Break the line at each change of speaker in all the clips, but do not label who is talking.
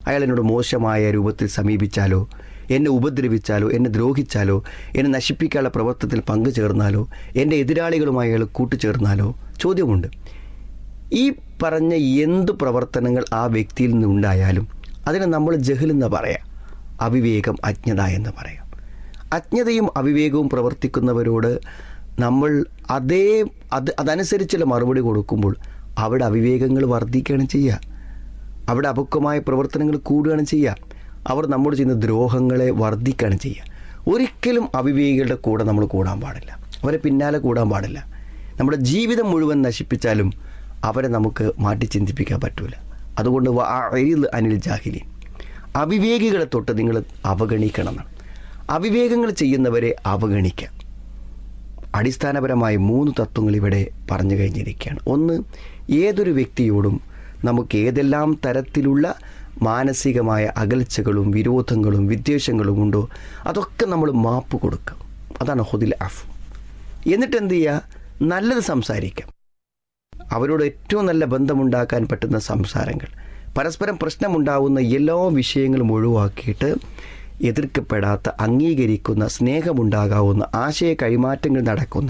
അയാൾ എന്നോട് മോശമായ രൂപത്തിൽ സമീപിച്ചാലോ എന്നെ ഉപദ്രവിച്ചാലോ എന്നെ ദ്രോഹിച്ചാലോ എന്നെ നശിപ്പിക്കാനുള്ള പ്രവർത്തനത്തിൽ പങ്കുചേർന്നാലോ എൻ്റെ എതിരാളികളുമായി അയാൾ കൂട്ടുചേർന്നാലോ ചോദ്യമുണ്ട് ഈ പറഞ്ഞ എന്ത് പ്രവർത്തനങ്ങൾ ആ വ്യക്തിയിൽ നിന്നുണ്ടായാലും അതിനെ നമ്മൾ ജഹലെന്ന് പറയാം അവിവേകം അജ്ഞത എന്ന് പറയാം അജ്ഞതയും അവിവേകവും പ്രവർത്തിക്കുന്നവരോട് നമ്മൾ അതേ അത് അതനുസരിച്ചുള്ള മറുപടി കൊടുക്കുമ്പോൾ അവിടെ അവിവേകങ്ങൾ വർദ്ധിക്കുകയാണ് ചെയ്യുക അവിടെ അപക്വമായ പ്രവർത്തനങ്ങൾ കൂടുകയാണ് ചെയ്യുക അവർ നമ്മോട് ചെയ്യുന്ന ദ്രോഹങ്ങളെ വർദ്ധിക്കുകയാണ് ചെയ്യുക ഒരിക്കലും അവിവേകികളുടെ കൂടെ നമ്മൾ കൂടാൻ പാടില്ല അവരെ പിന്നാലെ കൂടാൻ പാടില്ല നമ്മുടെ ജീവിതം മുഴുവൻ നശിപ്പിച്ചാലും അവരെ നമുക്ക് മാറ്റി ചിന്തിപ്പിക്കാൻ പറ്റൂല അതുകൊണ്ട് വഅഇദ് അനിൽ ജാഹിലീൻ അവിവേകികളെ തൊട്ട് നിങ്ങൾ അവഗണിക്കണം എന്നാണ് അവിവേകങ്ങൾ ചെയ്യുന്നവരെ അവഗണിക്കാം അടിസ്ഥാനപരമായി മൂന്ന് തത്വങ്ങൾ ഇവിടെ പറഞ്ഞു കഴിഞ്ഞിരിക്കുകയാണ് ഒന്ന് ഏതൊരു വ്യക്തിയോടും നമുക്ക് ഏതെല്ലാം തരത്തിലുള്ള മാനസികമായ അകൽച്ചകളും വിരോധങ്ങളും വിദ്വേഷങ്ങളും ഉണ്ടോ അതൊക്കെ നമ്മൾ മാപ്പ് കൊടുക്കാം അതാണ് ഹുദിൽ അഫ് എന്നിട്ട് എന്ത് ചെയ്യുക നല്ലത് സംസാരിക്കാം അവരോട് ഏറ്റവും നല്ല ബന്ധമുണ്ടാക്കാൻ പറ്റുന്ന സംസാരങ്ങൾ പരസ്പരം പ്രശ്നമുണ്ടാവുന്ന എല്ലാ വിഷയങ്ങളും ഒഴിവാക്കിയിട്ട് എതിർക്കപ്പെടാത്ത അംഗീകരിക്കുന്ന സ്നേഹമുണ്ടാകാവുന്ന ആശയ കൈമാറ്റങ്ങൾ നടക്കുന്ന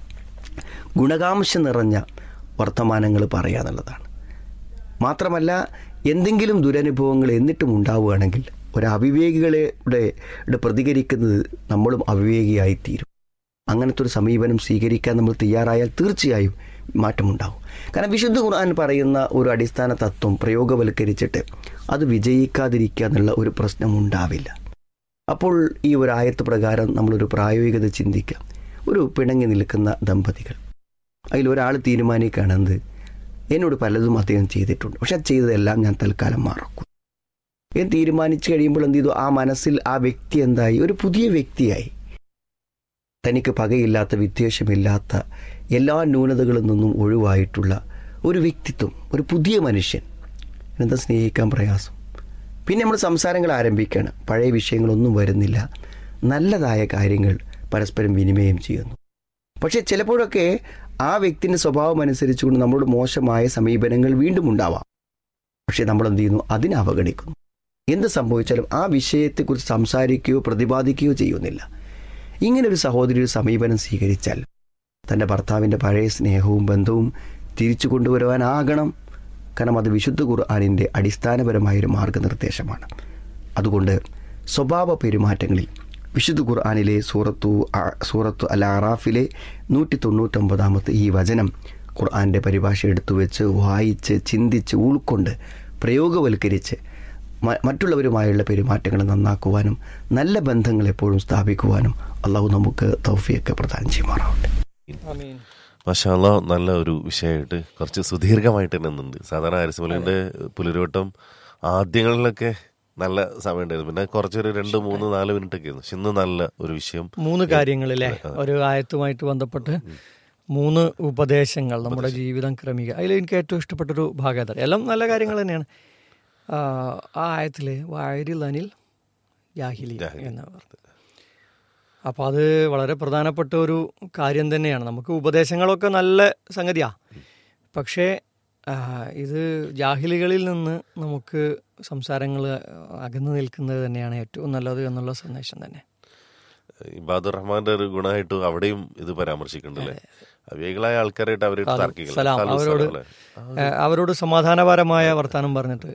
ഗുണകാംശം നിറഞ്ഞ വർത്തമാനങ്ങൾ പറയുക എന്നുള്ളതാണ് മാത്രമല്ല എന്തെങ്കിലും ദുരനുഭവങ്ങൾ എന്നിട്ടും ഉണ്ടാവുകയാണെങ്കിൽ ഒരു അവിവേകികളുടെ പ്രതികരിക്കുന്നത് നമ്മളും അവിവേകിയായിത്തീരും അങ്ങനത്തെ ഒരു സമീപനം സ്വീകരിക്കാൻ നമ്മൾ തയ്യാറായാൽ തീർച്ചയായും മാറ്റമുണ്ടാവും കാരണം വിശുദ്ധ ഖുർആൻ പറയുന്ന ഒരു അടിസ്ഥാന തത്വം പ്രയോഗവൽക്കരിച്ചിട്ട് അത് വിജയിക്കാതിരിക്കുക എന്നുള്ള ഒരു പ്രശ്നം ഉണ്ടാവില്ല അപ്പോൾ ഈ ഒരു ആയത്ത് പ്രകാരം നമ്മളൊരു പ്രായോഗികത ചിന്തിക്കാം ഒരു പിണങ്ങി നിൽക്കുന്ന ദമ്പതികൾ അതിലൊരാൾ തീരുമാനിക്കുകയാണെന്ത് എന്നോട് പലതും അദ്ദേഹം ചെയ്തിട്ടുണ്ട് പക്ഷെ അത് ചെയ്തതെല്ലാം ഞാൻ തൽക്കാലം മറക്കും എന്ന് തീരുമാനിച്ചു കഴിയുമ്പോൾ എന്ത് ചെയ്തു ആ മനസ്സിൽ ആ വ്യക്തി എന്തായി ഒരു പുതിയ വ്യക്തിയായി തനിക്ക് പകയില്ലാത്ത വിദ്വേഷമില്ലാത്ത എല്ലാ ന്യൂനതകളിൽ നിന്നും ഒഴിവായിട്ടുള്ള ഒരു വ്യക്തിത്വം ഒരു പുതിയ മനുഷ്യൻ എന്താ സ്നേഹിക്കാൻ പ്രയാസം പിന്നെ നമ്മൾ സംസാരങ്ങൾ ആരംഭിക്കുകയാണ് പഴയ വിഷയങ്ങളൊന്നും വരുന്നില്ല നല്ലതായ കാര്യങ്ങൾ പരസ്പരം വിനിമയം ചെയ്യുന്നു പക്ഷേ ചിലപ്പോഴൊക്കെ ആ വ്യക്തിൻ്റെ സ്വഭാവം അനുസരിച്ചുകൊണ്ട് നമ്മളോട് മോശമായ സമീപനങ്ങൾ വീണ്ടും ഉണ്ടാവാം പക്ഷേ നമ്മൾ എന്ത് ചെയ്യുന്നു അതിനെ അവഗണിക്കുന്നു എന്ത് സംഭവിച്ചാലും ആ വിഷയത്തെക്കുറിച്ച് സംസാരിക്കുകയോ പ്രതിപാദിക്കുകയോ ചെയ്യുന്നില്ല ഇങ്ങനെ ഒരു സഹോദരി ഒരു സമീപനം സ്വീകരിച്ചാൽ തൻ്റെ ഭർത്താവിൻ്റെ പഴയ സ്നേഹവും ബന്ധവും തിരിച്ചു കൊണ്ടുവരുവാനാകണം കാരണം അത് വിശുദ്ധ ഖുർആാനിൻ്റെ അടിസ്ഥാനപരമായൊരു മാർഗനിർദ്ദേശമാണ് അതുകൊണ്ട് സ്വഭാവ പെരുമാറ്റങ്ങളിൽ വിശുദ്ധ ഖുർആാനിലെ സൂറത്തു സൂറത്തു അൽ അറാഫിലെ നൂറ്റി തൊണ്ണൂറ്റൊമ്പതാമത്തെ ഈ വചനം ഖുർആാൻ്റെ പരിഭാഷ എടുത്തു വെച്ച് വായിച്ച് ചിന്തിച്ച് ഉൾക്കൊണ്ട് പ്രയോഗവൽക്കരിച്ച് മറ്റുള്ളവരുമായുള്ള പെരുമാറ്റങ്ങൾ നന്നാക്കുവാനും നല്ല ബന്ധങ്ങൾ എപ്പോഴും സ്ഥാപിക്കുവാനും അള്ളാഹു നമുക്ക് തൗഫിയൊക്കെ പ്രദാനം ചെയ്യുമാറാവട്ടെ
മഷാല്ല നല്ല ഒരു വിഷയമായിട്ട് കുറച്ച് സുദീർഘമായിട്ട് തന്നെ നിന്നുണ്ട് സാധാരണ ഹാരിസ്മലിന്റെ പുലരോട്ടം ആദ്യങ്ങളിലൊക്കെ നല്ല സമയം ഉണ്ടായിരുന്നു പിന്നെ കുറച്ചൊരു രണ്ട് മൂന്ന് നാല് മിനിറ്റ് ഒക്കെ പക്ഷെ ഇന്ന് നല്ല ഒരു വിഷയം
മൂന്ന് കാര്യങ്ങളിലെ ഒരു ആയത്തുമായിട്ട് ബന്ധപ്പെട്ട് മൂന്ന് ഉപദേശങ്ങൾ നമ്മുടെ ജീവിതം ക്രമിക അതിൽ എനിക്ക് ഏറ്റവും ഇഷ്ടപ്പെട്ടൊരു ഭാഗം അതാണ് എല്ലാം നല്ല കാര്യങ്ങൾ തന്നെയാണ് ആ ആയത്തിൽ വായരിൽ അനിൽ ജാഹിലി എന്ന് പറഞ്ഞത് അപ്പോൾ അത് വളരെ പ്രധാനപ്പെട്ട ഒരു കാര്യം തന്നെയാണ് നമുക്ക് ഉപദേശങ്ങളൊക്കെ നല്ല സംഗതിയാ പക്ഷേ ഇത് ജാഹിലികളിൽ നിന്ന് നമുക്ക് സംസാരങ്ങൾ അകന്നു നിൽക്കുന്നത് തന്നെയാണ് ഏറ്റവും നല്ലത് എന്നുള്ള സന്ദേശം തന്നെ
ഇബാദുർ റഹ്മാന്റെ ഒരു ഗുണമായിട്ട് അവിടെയും ഇത് പരാമർശിക്കുന്നുണ്ടല്ലേ അവിവേകളായ ആൾക്കാരായിട്ട് അവർ
സലാം അവരോട് അവരോട് സമാധാനപരമായ വർത്താനം പറഞ്ഞിട്ട്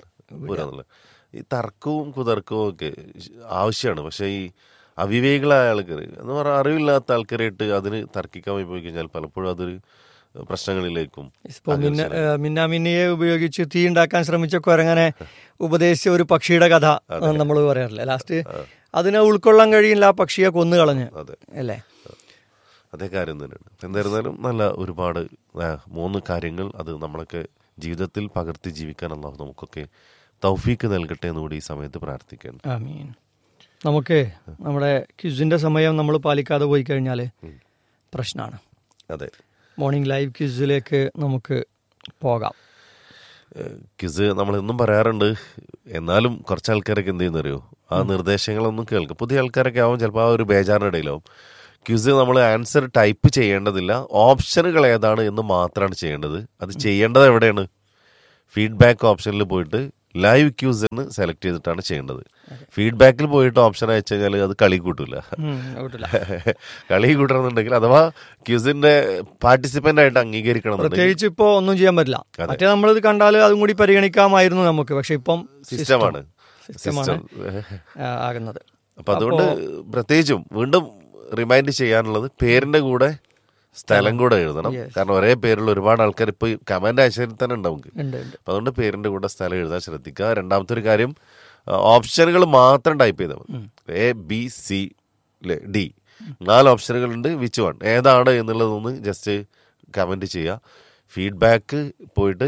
ഈ തർക്കവും കുതർക്കവും ഒക്കെ ആവശ്യമാണ് പക്ഷെ ഈ അവിവേകളായ ആൾക്കാർ എന്ന് പറഞ്ഞാൽ അറിവില്ലാത്ത ആൾക്കാരായിട്ട് അതിന് തർക്കിക്കാൻ പോയി കഴിഞ്ഞാൽ പലപ്പോഴും അതൊരു പ്രശ്നങ്ങളിലേക്കും
ഇപ്പോൾ മിന്ന മിന്നാമിന്നിയെ ഉപയോഗിച്ച് തീ ഉണ്ടാക്കാൻ ശ്രമിച്ച കുരങ്ങനെ ഉപദേശിച്ച ഒരു പക്ഷിയുടെ കഥ നമ്മൾ പറയാറില്ല ലാസ്റ്റ് അതിനെ ഉൾക്കൊള്ളാൻ കഴിയില്ല ആ പക്ഷിയെ കൊന്നു കളഞ്ഞ് അല്ലേ
അതേ കാര്യം തന്നെയാണ് എന്തായിരുന്നാലും നല്ല ഒരുപാട് മൂന്ന് കാര്യങ്ങൾ അത് നമ്മളൊക്കെ ജീവിതത്തിൽ പകർത്തി ജീവിക്കാൻ അള്ളാഹു നമുക്കൊക്കെ തൗഫീക്ക് നൽകട്ടെ എന്നുകൂടി ഈ സമയത്ത് പ്രാർത്ഥിക്കണം
ആമീൻ നമുക്ക് നമ്മുടെ ക്വിസിന്റെ സമയം നമ്മൾ പാലിക്കാതെ പോയി കഴിഞ്ഞാൽ പ്രശ്നമാണ്
അതെ
മോർണിംഗ് ലൈവ് ക്വിസിലേക്ക് നമുക്ക് പോകാം
ക്വിസ് നമ്മൾ എന്നും പറയാറുണ്ട് എന്നാലും കുറച്ച് ആൾക്കാരൊക്കെ എന്ത് ചെയ്യുന്നറിയോ ആ നിർദ്ദേശങ്ങളൊന്നും കേൾക്കും പുതിയ ആൾക്കാരൊക്കെ ആവും ചിലപ്പോൾ ആ ഒരു ബേജാറിനിടയിലാവും ക്വിസ് നമ്മൾ ആൻസർ ടൈപ്പ് ചെയ്യേണ്ടതില്ല ഓപ്ഷനുകൾ ഏതാണ് എന്ന് മാത്രമാണ് ചെയ്യേണ്ടത് അത് ചെയ്യേണ്ടത് എവിടെയാണ് ഫീഡ്ബാക്ക് ഓപ്ഷനിൽ പോയിട്ട് ലൈവ് ക്യൂസ് എന്ന് സെലക്ട് ചെയ്തിട്ടാണ് ചെയ്യേണ്ടത് ഫീഡ്ബാക്കിൽ പോയിട്ട് ഓപ്ഷൻ അയച്ചു കഴിഞ്ഞാൽ അത് കളി കൂട്ടില്ല
ഉം, കിട്ടില്ല.
കളി കൂട്ടണമെന്നുണ്ടെങ്കിൽ അഥവാ ക്യൂസിന്റെ പാർട്ടിസിപ്പന്റ് ആയിട്ട് അംഗീകരിക്കണം എന്നുണ്ടെങ്കിൽ
പ്രത്യേകിച്ച് ഇപ്പൊ ഒന്നും ചെയ്യാൻ പറ്റില്ല മറ്റേ നമ്മളിത് കണ്ടാൽ അതും കൂടി പരിഗണിക്കാമായിരുന്നു നമുക്ക് പക്ഷെ ഇപ്പം
സിസ്റ്റമാണ്
സിസ്റ്റമാണ്
സിസ്റ്റം
ആ, ആകുന്നത്
അപ്പൊ അതുകൊണ്ട് പ്രത്യേകിച്ചും വീണ്ടും റിമൈൻഡ് ചെയ്യാനുള്ളത് പേരിന്റെ കൂടെ സ്ഥലം കൂടെ എഴുതണം കാരണം ഒരേ പേരുള്ള ഒരുപാട് ആൾക്കാർ ഇപ്പൊ കമന്റ് അയച്ചതിൽ തന്നെ ഉണ്ടാവും നമുക്ക്.
ഉണ്ട് ഉണ്ട്
അപ്പൊ അതുകൊണ്ട് പേരിന്റെ കൂടെ സ്ഥലം എഴുതാൻ ശ്രദ്ധിക്കുക രണ്ടാമത്തെ ഒരു കാര്യം ഓപ്ഷനുകൾ മാത്രം ടൈപ്പ് ചെയ്താൽ മതി എ ബി സി ഡി നാല് ഓപ്ഷനുകളുണ്ട് വിച്ച് വൺ ഏതാണ് എന്നുള്ളതൊന്ന് ജസ്റ്റ് കമന്റ് ചെയ്യുക ഫീഡ്ബാക്ക് പോയിട്ട്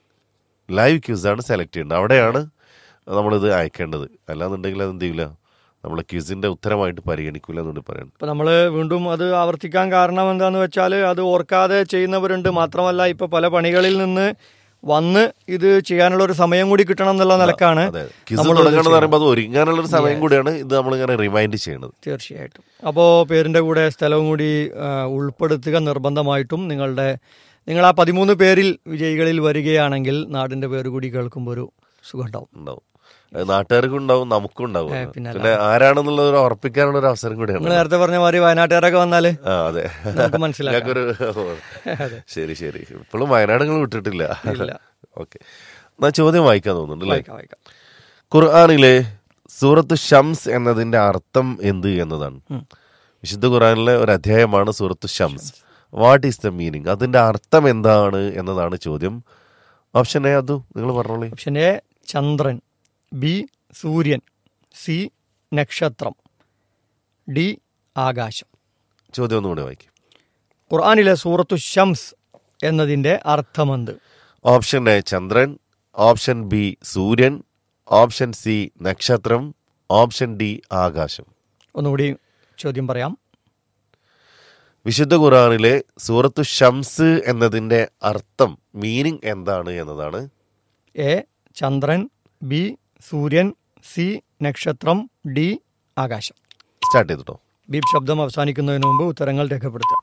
ലൈവ് ക്യൂസാണ് സെലക്ട് ചെയ്യേണ്ടത് അവിടെയാണ് നമ്മളിത് അയക്കേണ്ടത് അല്ലാന്നുണ്ടെങ്കിൽ അത് എന്ത് ചെയ്യില്ല നമ്മൾ ക്യൂസിന്റെ ഉത്തരമായിട്ട് പരിഗണിക്കൂല എന്നുകൊണ്ട് പറയുന്നത്
ഇപ്പൊ നമ്മള് വീണ്ടും അത് ആവർത്തിക്കാൻ കാരണം എന്താന്ന് വെച്ചാൽ അത് ഓർക്കാതെ ചെയ്യുന്നവരുണ്ട് മാത്രമല്ല ഇപ്പൊ പല പണികളിൽ നിന്ന് വന്ന് ഇത് ചെയ്യാനുള്ള ഒരു സമയം കൂടി കിട്ടണം എന്നുള്ള നിലക്കാണ്
അതെ ക്യൂസ്
നമ്മളത്
തുടങ്ങണമെന്ന് പറയുമ്പോൾ അത് ഒരുങ്ങാനുള്ള ഒരു സമയം കൂടിയാണ് ഇത് നമ്മളിങ്ങനെ റിമൈൻഡ് ചെയ്യണത്
തീർച്ചയായിട്ടും അപ്പോൾ പേരിൻ്റെ കൂടെ സ്ഥലവും കൂടി ആ, ഉൾപ്പെടുത്തുക നിർബന്ധമായിട്ടും നിങ്ങളുടെ നിങ്ങൾ ആ പതിമൂന്ന് പേരിൽ വിജയികളിൽ വരികയാണെങ്കിൽ നാടിൻ്റെ പേര് കൂടി കേൾക്കുമ്പോൾ ഒരു സുഖം ഉണ്ടാവും
ഉണ്ടാവും അത് നാട്ടുകാർക്കും ഉണ്ടാവും നമുക്കും ഉണ്ടാവും
ഏ,
അത്.
പിന്നെ
പിന്നെ ആരാണെന്നുള്ളത് ഒരു ഉറപ്പിക്കാനുള്ള ഒരു അവസരം
നിങ്ങൾ
കൂടിയാണ്
നേരത്തെ പറഞ്ഞ മാതിരി വയനാട്ടുകാരൊക്കെ വന്നാൽ
ആ അതെ
നമുക്ക് മനസ്സിലാക്കാം.
ഞങ്ങൾക്കൊരു ശരി ശരി ഇപ്പോഴും വയനാട് നിങ്ങൾ വിട്ടിട്ടില്ല
ഇല്ല.
ഓക്കെ എന്നാ ചോദ്യം വായിക്കാൻ തോന്നുന്നുണ്ട് അല്ലേ
വായിക്കാം വായിക്കാം
ഖുർആാനിലെ സൂറത്ത് ഷംസ് എന്നതിന്റെ അർത്ഥം എന്ത് എന്നതാണ് വിശുദ്ധ ഖുർആാനിലെ ഒരു അധ്യായമാണ് സൂറത്ത് ഷംസ് വാട്ട് ഈസ് ദ മീനിങ് അതിന്റെ അർത്ഥം എന്താണ് എന്നതാണ് ചോദ്യം ഓപ്ഷൻ എ അതു നിങ്ങൾ പറഞ്ഞോളി
ഓപ്ഷൻ എ ചന്ദ്രൻ ബി സൂര്യൻ സി നക്ഷത്രം ഡി ആകാശം
ചോദ്യം ഒന്നുകൂടി വായിക്കും
ഖുർആാനിലെ സൂറത്തു ഷംസ് എന്നതിൻ്റെ അർത്ഥമെന്ത്
ഓപ്ഷൻ എ ചന്ദ്രൻ ഓപ്ഷൻ ബി സൂര്യൻ ഓപ്ഷൻ സി നക്ഷത്രം ഓപ്ഷൻ ഡി ആകാശം
ഒന്നുകൂടി ചോദ്യം പറയാം
വിശുദ്ധ ഖുർആാനിലെ സൂറത്തു ഷംസ് എന്നതിന്റെ അർത്ഥം മീനിങ് എന്താണ് എന്നതാണ്
എ ചന്ദ്രൻ ബി സൂര്യൻ സി നക്ഷത്രം ഡി ആകാശം
സ്റ്റാർട്ട് ചെയ്തിട്ടോ
ബീപ് ശബ്ദം അവസാനിക്കുന്നതിന് മുമ്പ് ഉത്തരങ്ങൾ രേഖപ്പെടുത്തുക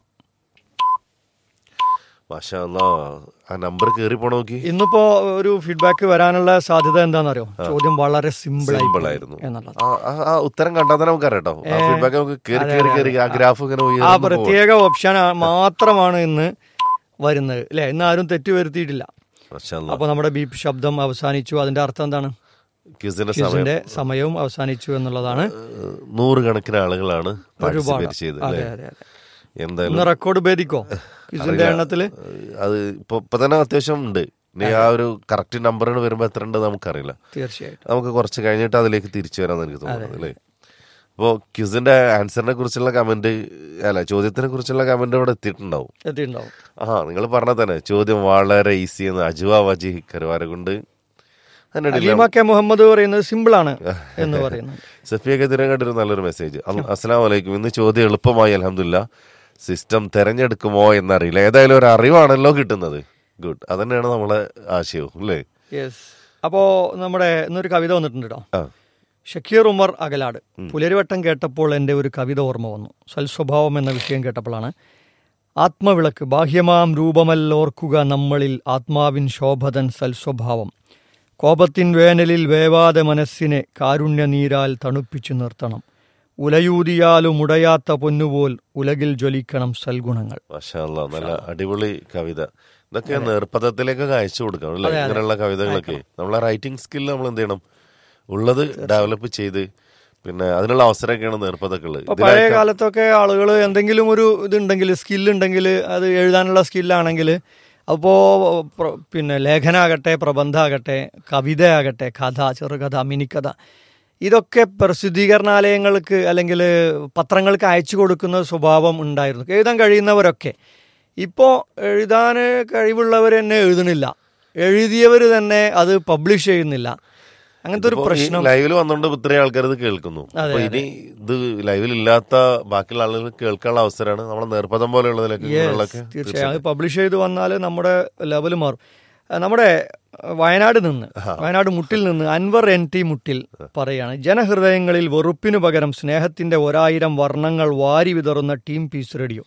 മാഷാ അല്ലാ, ആ നമ്പർ കയറി പോണ നോക്കി
ഇന്നിപ്പോ ഒരു ഫീഡ്ബാക്ക് വരാനുള്ള സാധ്യത എന്താണെന്നറിയോ ചോദ്യം വളരെ സിമ്പിൾ
സിമ്പിൾ ആയിരുന്നു
എന്നുള്ളത്
ആ, ആ, ആ ഉത്തരം കണ്ടാൽ തന്നെ നമുക്ക് അറിയാം കേട്ടോ ആ ഫീഡ്ബാക്ക് നമുക്ക് കയറി കയറി കയറി ആ ഗ്രാഫ് ഇങ്ങനെ
ആ
ഉയർന്നു പോവാ.
പ്രത്യേക ഓപ്ഷൻ മാത്രമാണ് ഇന്ന് വരുന്നത് അല്ലെ ഇന്ന് ആരും തെറ്റ് വരുത്തിയിട്ടില്ല
മാഷാ അല്ലാ.
അപ്പൊ നമ്മുടെ ബീപ് ശബ്ദം അവസാനിച്ചു അതിന്റെ അർത്ഥം എന്താണ്
ക്വിസിന്റെ സമയം
ക്വിസിന്റെ സമയവും അവസാനിച്ചു എന്നുള്ളതാണ്
ഏഹ്, നൂറുകണക്കിന് ആളുകളാണ്
ഒരുപാട്
പാർട്ടിസിപ്പേറ്റ് ചെയ്തത്
അതെ
അല്ലേ
അതെ അതെ
എന്തായാലും
ഒന്ന് റെക്കോർഡ് ഭേദിക്കോ ക്വിസിന്റെ എണ്ണത്തില്
ഏഹ്, അത് ഇപ്പൊ ഇപ്പൊ തന്നെ അത്യാവശ്യം ഉണ്ട് ഇനി ആ ഒരു കറക്റ്റ് നമ്പറുകൾ വരുമ്പോ എത്ര ഉണ്ട് നമുക്കറിയില്ല
തീർച്ചയായിട്ടും
നമുക്ക് കുറച്ച് കഴിഞ്ഞിട്ട് അതിലേക്ക് തിരിച്ചു വരാമെന്ന് എനിക്ക് തോന്നുന്നത് അല്ലേ അപ്പോൾ ക്യൂസിന്റെ ആൻസറിനെ കുറിച്ചുള്ള കമന്റ് അല്ല ചോദ്യത്തിനെ കുറിച്ചുള്ള കമന്റ് ഇവിടെ എത്തിയിട്ടുണ്ടാവും
എത്തിയിട്ടുണ്ടാവും
ആ നിങ്ങൾ പറഞ്ഞ തന്നെ ചോദ്യം വളരെ ഈസി എന്ന് അജുവ വജി കരുവാരകുണ്ട് അതിനിടയിൽ
അലീമ കെ മുഹമ്മദ് പറയുന്നത് സിമ്പിൾ ആണ് എന്ന് പറയുന്നത്
സഫിയൊക്കെ തിരങ്ങാട്ടൊരു നല്ലൊരു മെസ്സേജ് അസ്സലാം വലൈക്കും ഇന്ന് ചോദ്യം എളുപ്പമായി അലഹമില്ല സിസ്റ്റം തെരഞ്ഞെടുക്കുമോ എന്നറിയില്ല ഏതായാലും ഒരു അറിവാണല്ലോ കിട്ടുന്നത് ഗുഡ് അതന്നെയാണ് നമ്മളെ ആശയവും അല്ലേ
യെസ് അപ്പോ നമ്മുടെ ഇന്നൊരു കവിത വന്നിട്ടുണ്ട് കേട്ടോ
ആ
ഷക്കീർ ഉമർ അകലാട് പുലരിവട്ടം കേട്ടപ്പോൾ എൻ്റെ ഒരു കവിത ഓർമ്മ വന്നു സൽസ്വഭാവം എന്ന വിഷയം കേട്ടപ്പോഴാണ് ആത്മവിളക്ക് ബാഹ്യമാം രൂപമല്ലോർക്കുക നമ്മളിൽ ആത്മാവിൻ ശോഭതൻ സൽസ്വഭാവം കോപത്തിൻ വേനലിൽ വേവാതെ മനസ്സിനെ കാരുണ്യനീരാൽ തണുപ്പിച്ചു നിർത്തണം ഉലയൂതിയാലും ഉടയാത്ത പൊന്നുപോൽ ഉലകിൽ ജ്വലിക്കണം സൽഗുണങ്ങൾ
മാഷാ അല്ലാ, നല്ല അടിപൊളി കവിത ഇതൊക്കെ നേർപ്പദത്തിലേക്കൊക്കെ അയച്ചു കൊടുക്കണം അല്ലേ ഇങ്ങനെയുള്ള കവിതകളൊക്കെ നമ്മളെ റൈറ്റിംഗ് സ്കിൽ നമ്മൾ എന്ത് ചെയ്യണം ഉള്ളത് ഡെവലപ്പ് ചെയ്ത് പിന്നെ അതിനുള്ള അവസരമൊക്കെയാണ് നേർപ്പതൊക്കെ
ഇപ്പൊ പഴയ കാലത്തൊക്കെ ആളുകൾ എന്തെങ്കിലും ഒരു ഇതുണ്ടെങ്കിൽ സ്കില്ലുണ്ടെങ്കിൽ അത് എഴുതാനുള്ള സ്കില്ലാണെങ്കിൽ അപ്പോൾ പിന്നെ ലേഖനാകട്ടെ പ്രബന്ധമാകട്ടെ കവിതയാകട്ടെ കഥ ചെറുകഥ മിനിക്കഥ ഇതൊക്കെ പ്രസിദ്ധീകരണാലയങ്ങൾക്ക് അല്ലെങ്കിൽ പത്രങ്ങൾക്ക് അയച്ചു കൊടുക്കുന്ന സ്വഭാവം ഉണ്ടായിരുന്നു എഴുതാൻ കഴിയുന്നവരൊക്കെ ഇപ്പോൾ എഴുതാൻ കഴിവുള്ളവർ തന്നെ എഴുതണില്ല എഴുതിയവർ തന്നെ അത് പബ്ലിഷ് ചെയ്യുന്നില്ല അങ്ങനത്തെ ഒരു പ്രശ്നം
ലൈവിൽ വന്നുകൊണ്ട് ഇത്രയും ആൾക്കാർ ഇത് കേൾക്കുന്നു അപ്പൊ ഇനി ഇത് ലൈവിൽ ഇല്ലാത്ത ബാക്കിയുള്ള ആളുകൾ കേൾക്കാനുള്ള അവസരമാണ് നമ്മളെ നേർപ്പദം പോലെയുള്ളതിലൊക്കെ ഇങ്ങനെയുള്ളതൊക്കെ
തീർച്ചയായും അത് പബ്ലിഷ് ചെയ്ത് വന്നാൽ നമ്മുടെ ലെവൽ മാറും ആ, നമ്മുടെ ആ, വയനാട് നിന്ന് വയനാട് മുട്ടിൽ നിന്ന് അൻവർ എൻ ടി മുട്ടിൽ പറയാണ് ജനഹൃദയങ്ങളിൽ വെറുപ്പിനു പകരം സ്നേഹത്തിന്റെ ഒരായിരം വർണ്ണങ്ങൾ വാരി വിതറുന്ന ടീം പീസ് റേഡിയോ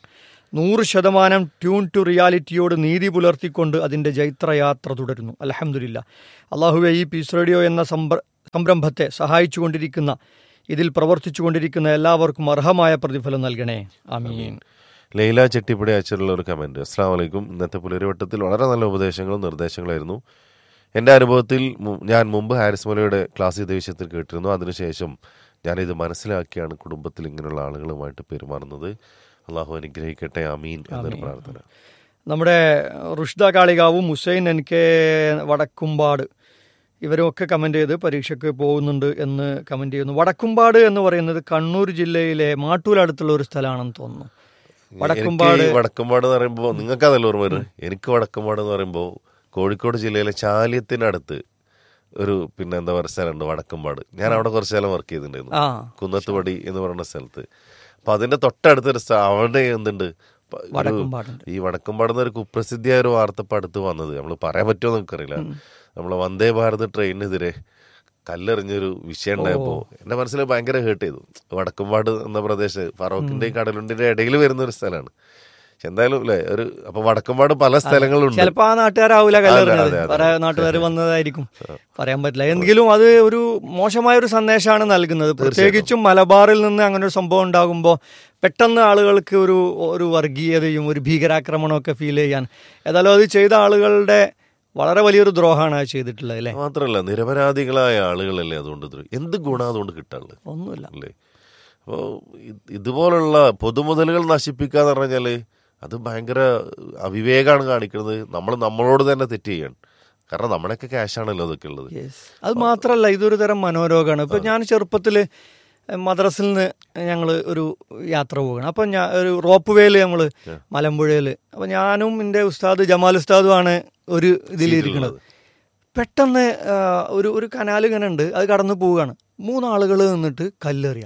നൂറ് ശതമാനം ട്യൂൺ ടു റിയാലിറ്റിയോട് നീതി പുലർത്തിക്കൊണ്ട് അതിൻ്റെ ജൈത്രയാത്ര തുടരുന്നു അലഹമുല്ല അള്ളാഹുവെ ഈ പീസ് റേഡിയോ എന്ന സംഭ- സംരംഭത്തെ സഹായിച്ചുകൊണ്ടിരിക്കുന്ന ഇതിൽ പ്രവർത്തിച്ചുകൊണ്ടിരിക്കുന്ന എല്ലാവർക്കും അർഹമായ പ്രതിഫലം നൽകണേ ആമീൻ
ലൈല ചെട്ടിപ്പടി അയച്ചിട്ടുള്ള ഒരു കമന്റ് അസ്സാം വലൈക്കും ഇന്നത്തെ പുലരിവട്ടത്തിൽ വളരെ നല്ല ഉപദേശങ്ങളും നിർദ്ദേശങ്ങളായിരുന്നു എൻ്റെ അനുഭവത്തിൽ മു- ഞാൻ മുമ്പ് ഹാരിസ് മലയുടെ ക്ലാസ് ചെയ്ത വിഷയത്തിൽ കേട്ടിരുന്നു അതിനുശേഷം ഞാനിത് മനസ്സിലാക്കിയാണ് കുടുംബത്തിൽ ഇങ്ങനെയുള്ള ആളുകളുമായിട്ട് പെരുമാറുന്നത് അള്ളാഹു അനുഗ്രഹിക്കട്ടെ അമീൻ എന്നൊരു പ്രാർത്ഥന
നമ്മുടെ റുഷ്ദ കാളികാവും ഹുസൈൻ എൻ കെ വടക്കുംപാട് ഇവരുമൊക്കെ കമൻ്റ് ചെയ്ത് പരീക്ഷയ്ക്ക് പോകുന്നുണ്ട് എന്ന് കമൻ്റ് ചെയ്യുന്നു വടക്കുംപാട് എന്ന് പറയുന്നത് കണ്ണൂർ ജില്ലയിലെ മാട്ടൂലടുത്തുള്ള ഒരു സ്ഥലമാണെന്ന് തോന്നുന്നു വടക്കുംപാട്
എനിക്ക് ഈ വടക്കുംപാട് എന്ന് പറയുമ്പോൾ നിങ്ങൾക്ക് അതല്ല ഓർമ്മ വരുന്നത് എനിക്ക് വടക്കുംപാട് എന്ന് പറയുമ്പോൾ കോഴിക്കോട് ജില്ലയിലെ ചാലിയത്തിനടുത്ത് ഒരു പിന്നെ എന്താ പറയുക സ്ഥലമുണ്ട് വടക്കുംപാട് ഞാൻ അവിടെ കുറച്ച് കാലം വർക്ക് ചെയ്തിട്ടുണ്ടായിരുന്നു
ആ
കുന്നത്തുപടി എന്ന് പറയുന്ന സ്ഥലത്ത് അപ്പൊ അതിന്റെ തൊട്ടടുത്തൊരു സ്ഥ- അവിടെ എന്തുണ്ട് പ- ഒരു-
വടക്കുംപാടുണ്ട്
ഈ വടക്കുംപാടുന്ന ഒരു കുപ്രസിദ്ധിയായ ഒരു വാർത്ത ഇപ്പൊ അടുത്ത് വന്നത് നമ്മൾ പറയാൻ പറ്റുമോ നമുക്കറിയില്ല നമ്മളെ വന്ദേ ഭാരത് ട്രെയിനിനെതിരെ കല്ലെറിഞ്ഞൊരു വിഷയം ഉണ്ടായപ്പോ എന്റെ മനസ്സിൽ ഭയങ്കര ഹേർട്ട് ചെയ്തു വടക്കുംപാട് എന്ന പ്രദേശം ഫറോക്കിന്റെയും കടലുണ്ടിന്റെ ഇടയിൽ വരുന്ന ഒരു സ്ഥലമാണ് പക്ഷെ എന്തായാലും അല്ലേ ഒരു അപ്പൊ വടക്കുംപാട് പല സ്ഥലങ്ങളുണ്ട്
ചിലപ്പോ ആ നാട്ടുകാരാവൂല കല്ലെറിഞ്ഞത്
അതെ, അതെ.
വേറെ നാട്ടുകാർ വന്നതായിരിക്കും പറയാൻ പറ്റില്ല എങ്കിലും അത് ഒരു മോശമായ ഒരു സന്ദേശമാണ് നൽകുന്നത് പ്രത്യേകിച്ചും മലബാറിൽ നിന്ന് അങ്ങനെ ഒരു സംഭവം ഉണ്ടാകുമ്പോൾ പെട്ടെന്ന് ആളുകൾക്ക് ഒരു ഒരു വർഗീയതയും ഒരു ഭീകരാക്രമണമൊക്കെ ഫീൽ ചെയ്യാൻ ഏതായാലും അത് ചെയ്ത ആളുകളുടെ വളരെ വലിയൊരു ദ്രോഹമാണ് അത് ചെയ്തിട്ടുള്ളത് അല്ലേ
മാത്രമല്ല നിരപരാധികളായ ആളുകളല്ലേ അതുകൊണ്ട് ഇത് എന്ത് ഗുണം അതുകൊണ്ട് കിട്ടാനുള്ളത്
ഒന്നുമില്ല
അല്ലേ അപ്പോൾ ഇതുപോലുള്ള പൊതുമുതലുകൾ നശിപ്പിക്കുക എന്ന് പറഞ്ഞാല് അത് ഭയങ്കര അവിവേകമാണ് കാണിക്കുന്നത് നമ്മൾ നമ്മളോട് തന്നെ തെറ്റ് ചെയ്യാണ് കാരണം നമ്മുടെയൊക്കെ ക്യാഷാണല്ലോ അതൊക്കെ ഉള്ളത്
അത് മാത്രമല്ല ഇതൊരു തരം മനോരോഗമാണ് ഇപ്പൊ ഞാൻ ചെറുപ്പത്തില് മദ്രസിൽ നിന്ന് ഞങ്ങൾ ഒരു യാത്ര പോവുകയാണ് അപ്പം ഞാൻ ഒരു റോപ്പ് വേയിൽ നമ്മൾ മലമ്പുഴയിൽ അപ്പം ഞാനും എൻ്റെ ഉസ്താദ് ജമാൽ ഉസ്താദുമാണ് ഒരു ഇതിലിരിക്കുന്നത് പെട്ടെന്ന് ആ, ഒരു ഒരു കനാൽ ഇങ്ങനെ ഉണ്ട് അത് കടന്നു പോവുകയാണ് മൂന്നാളുകൾ നിന്നിട്ട് കല്ലെറിയാം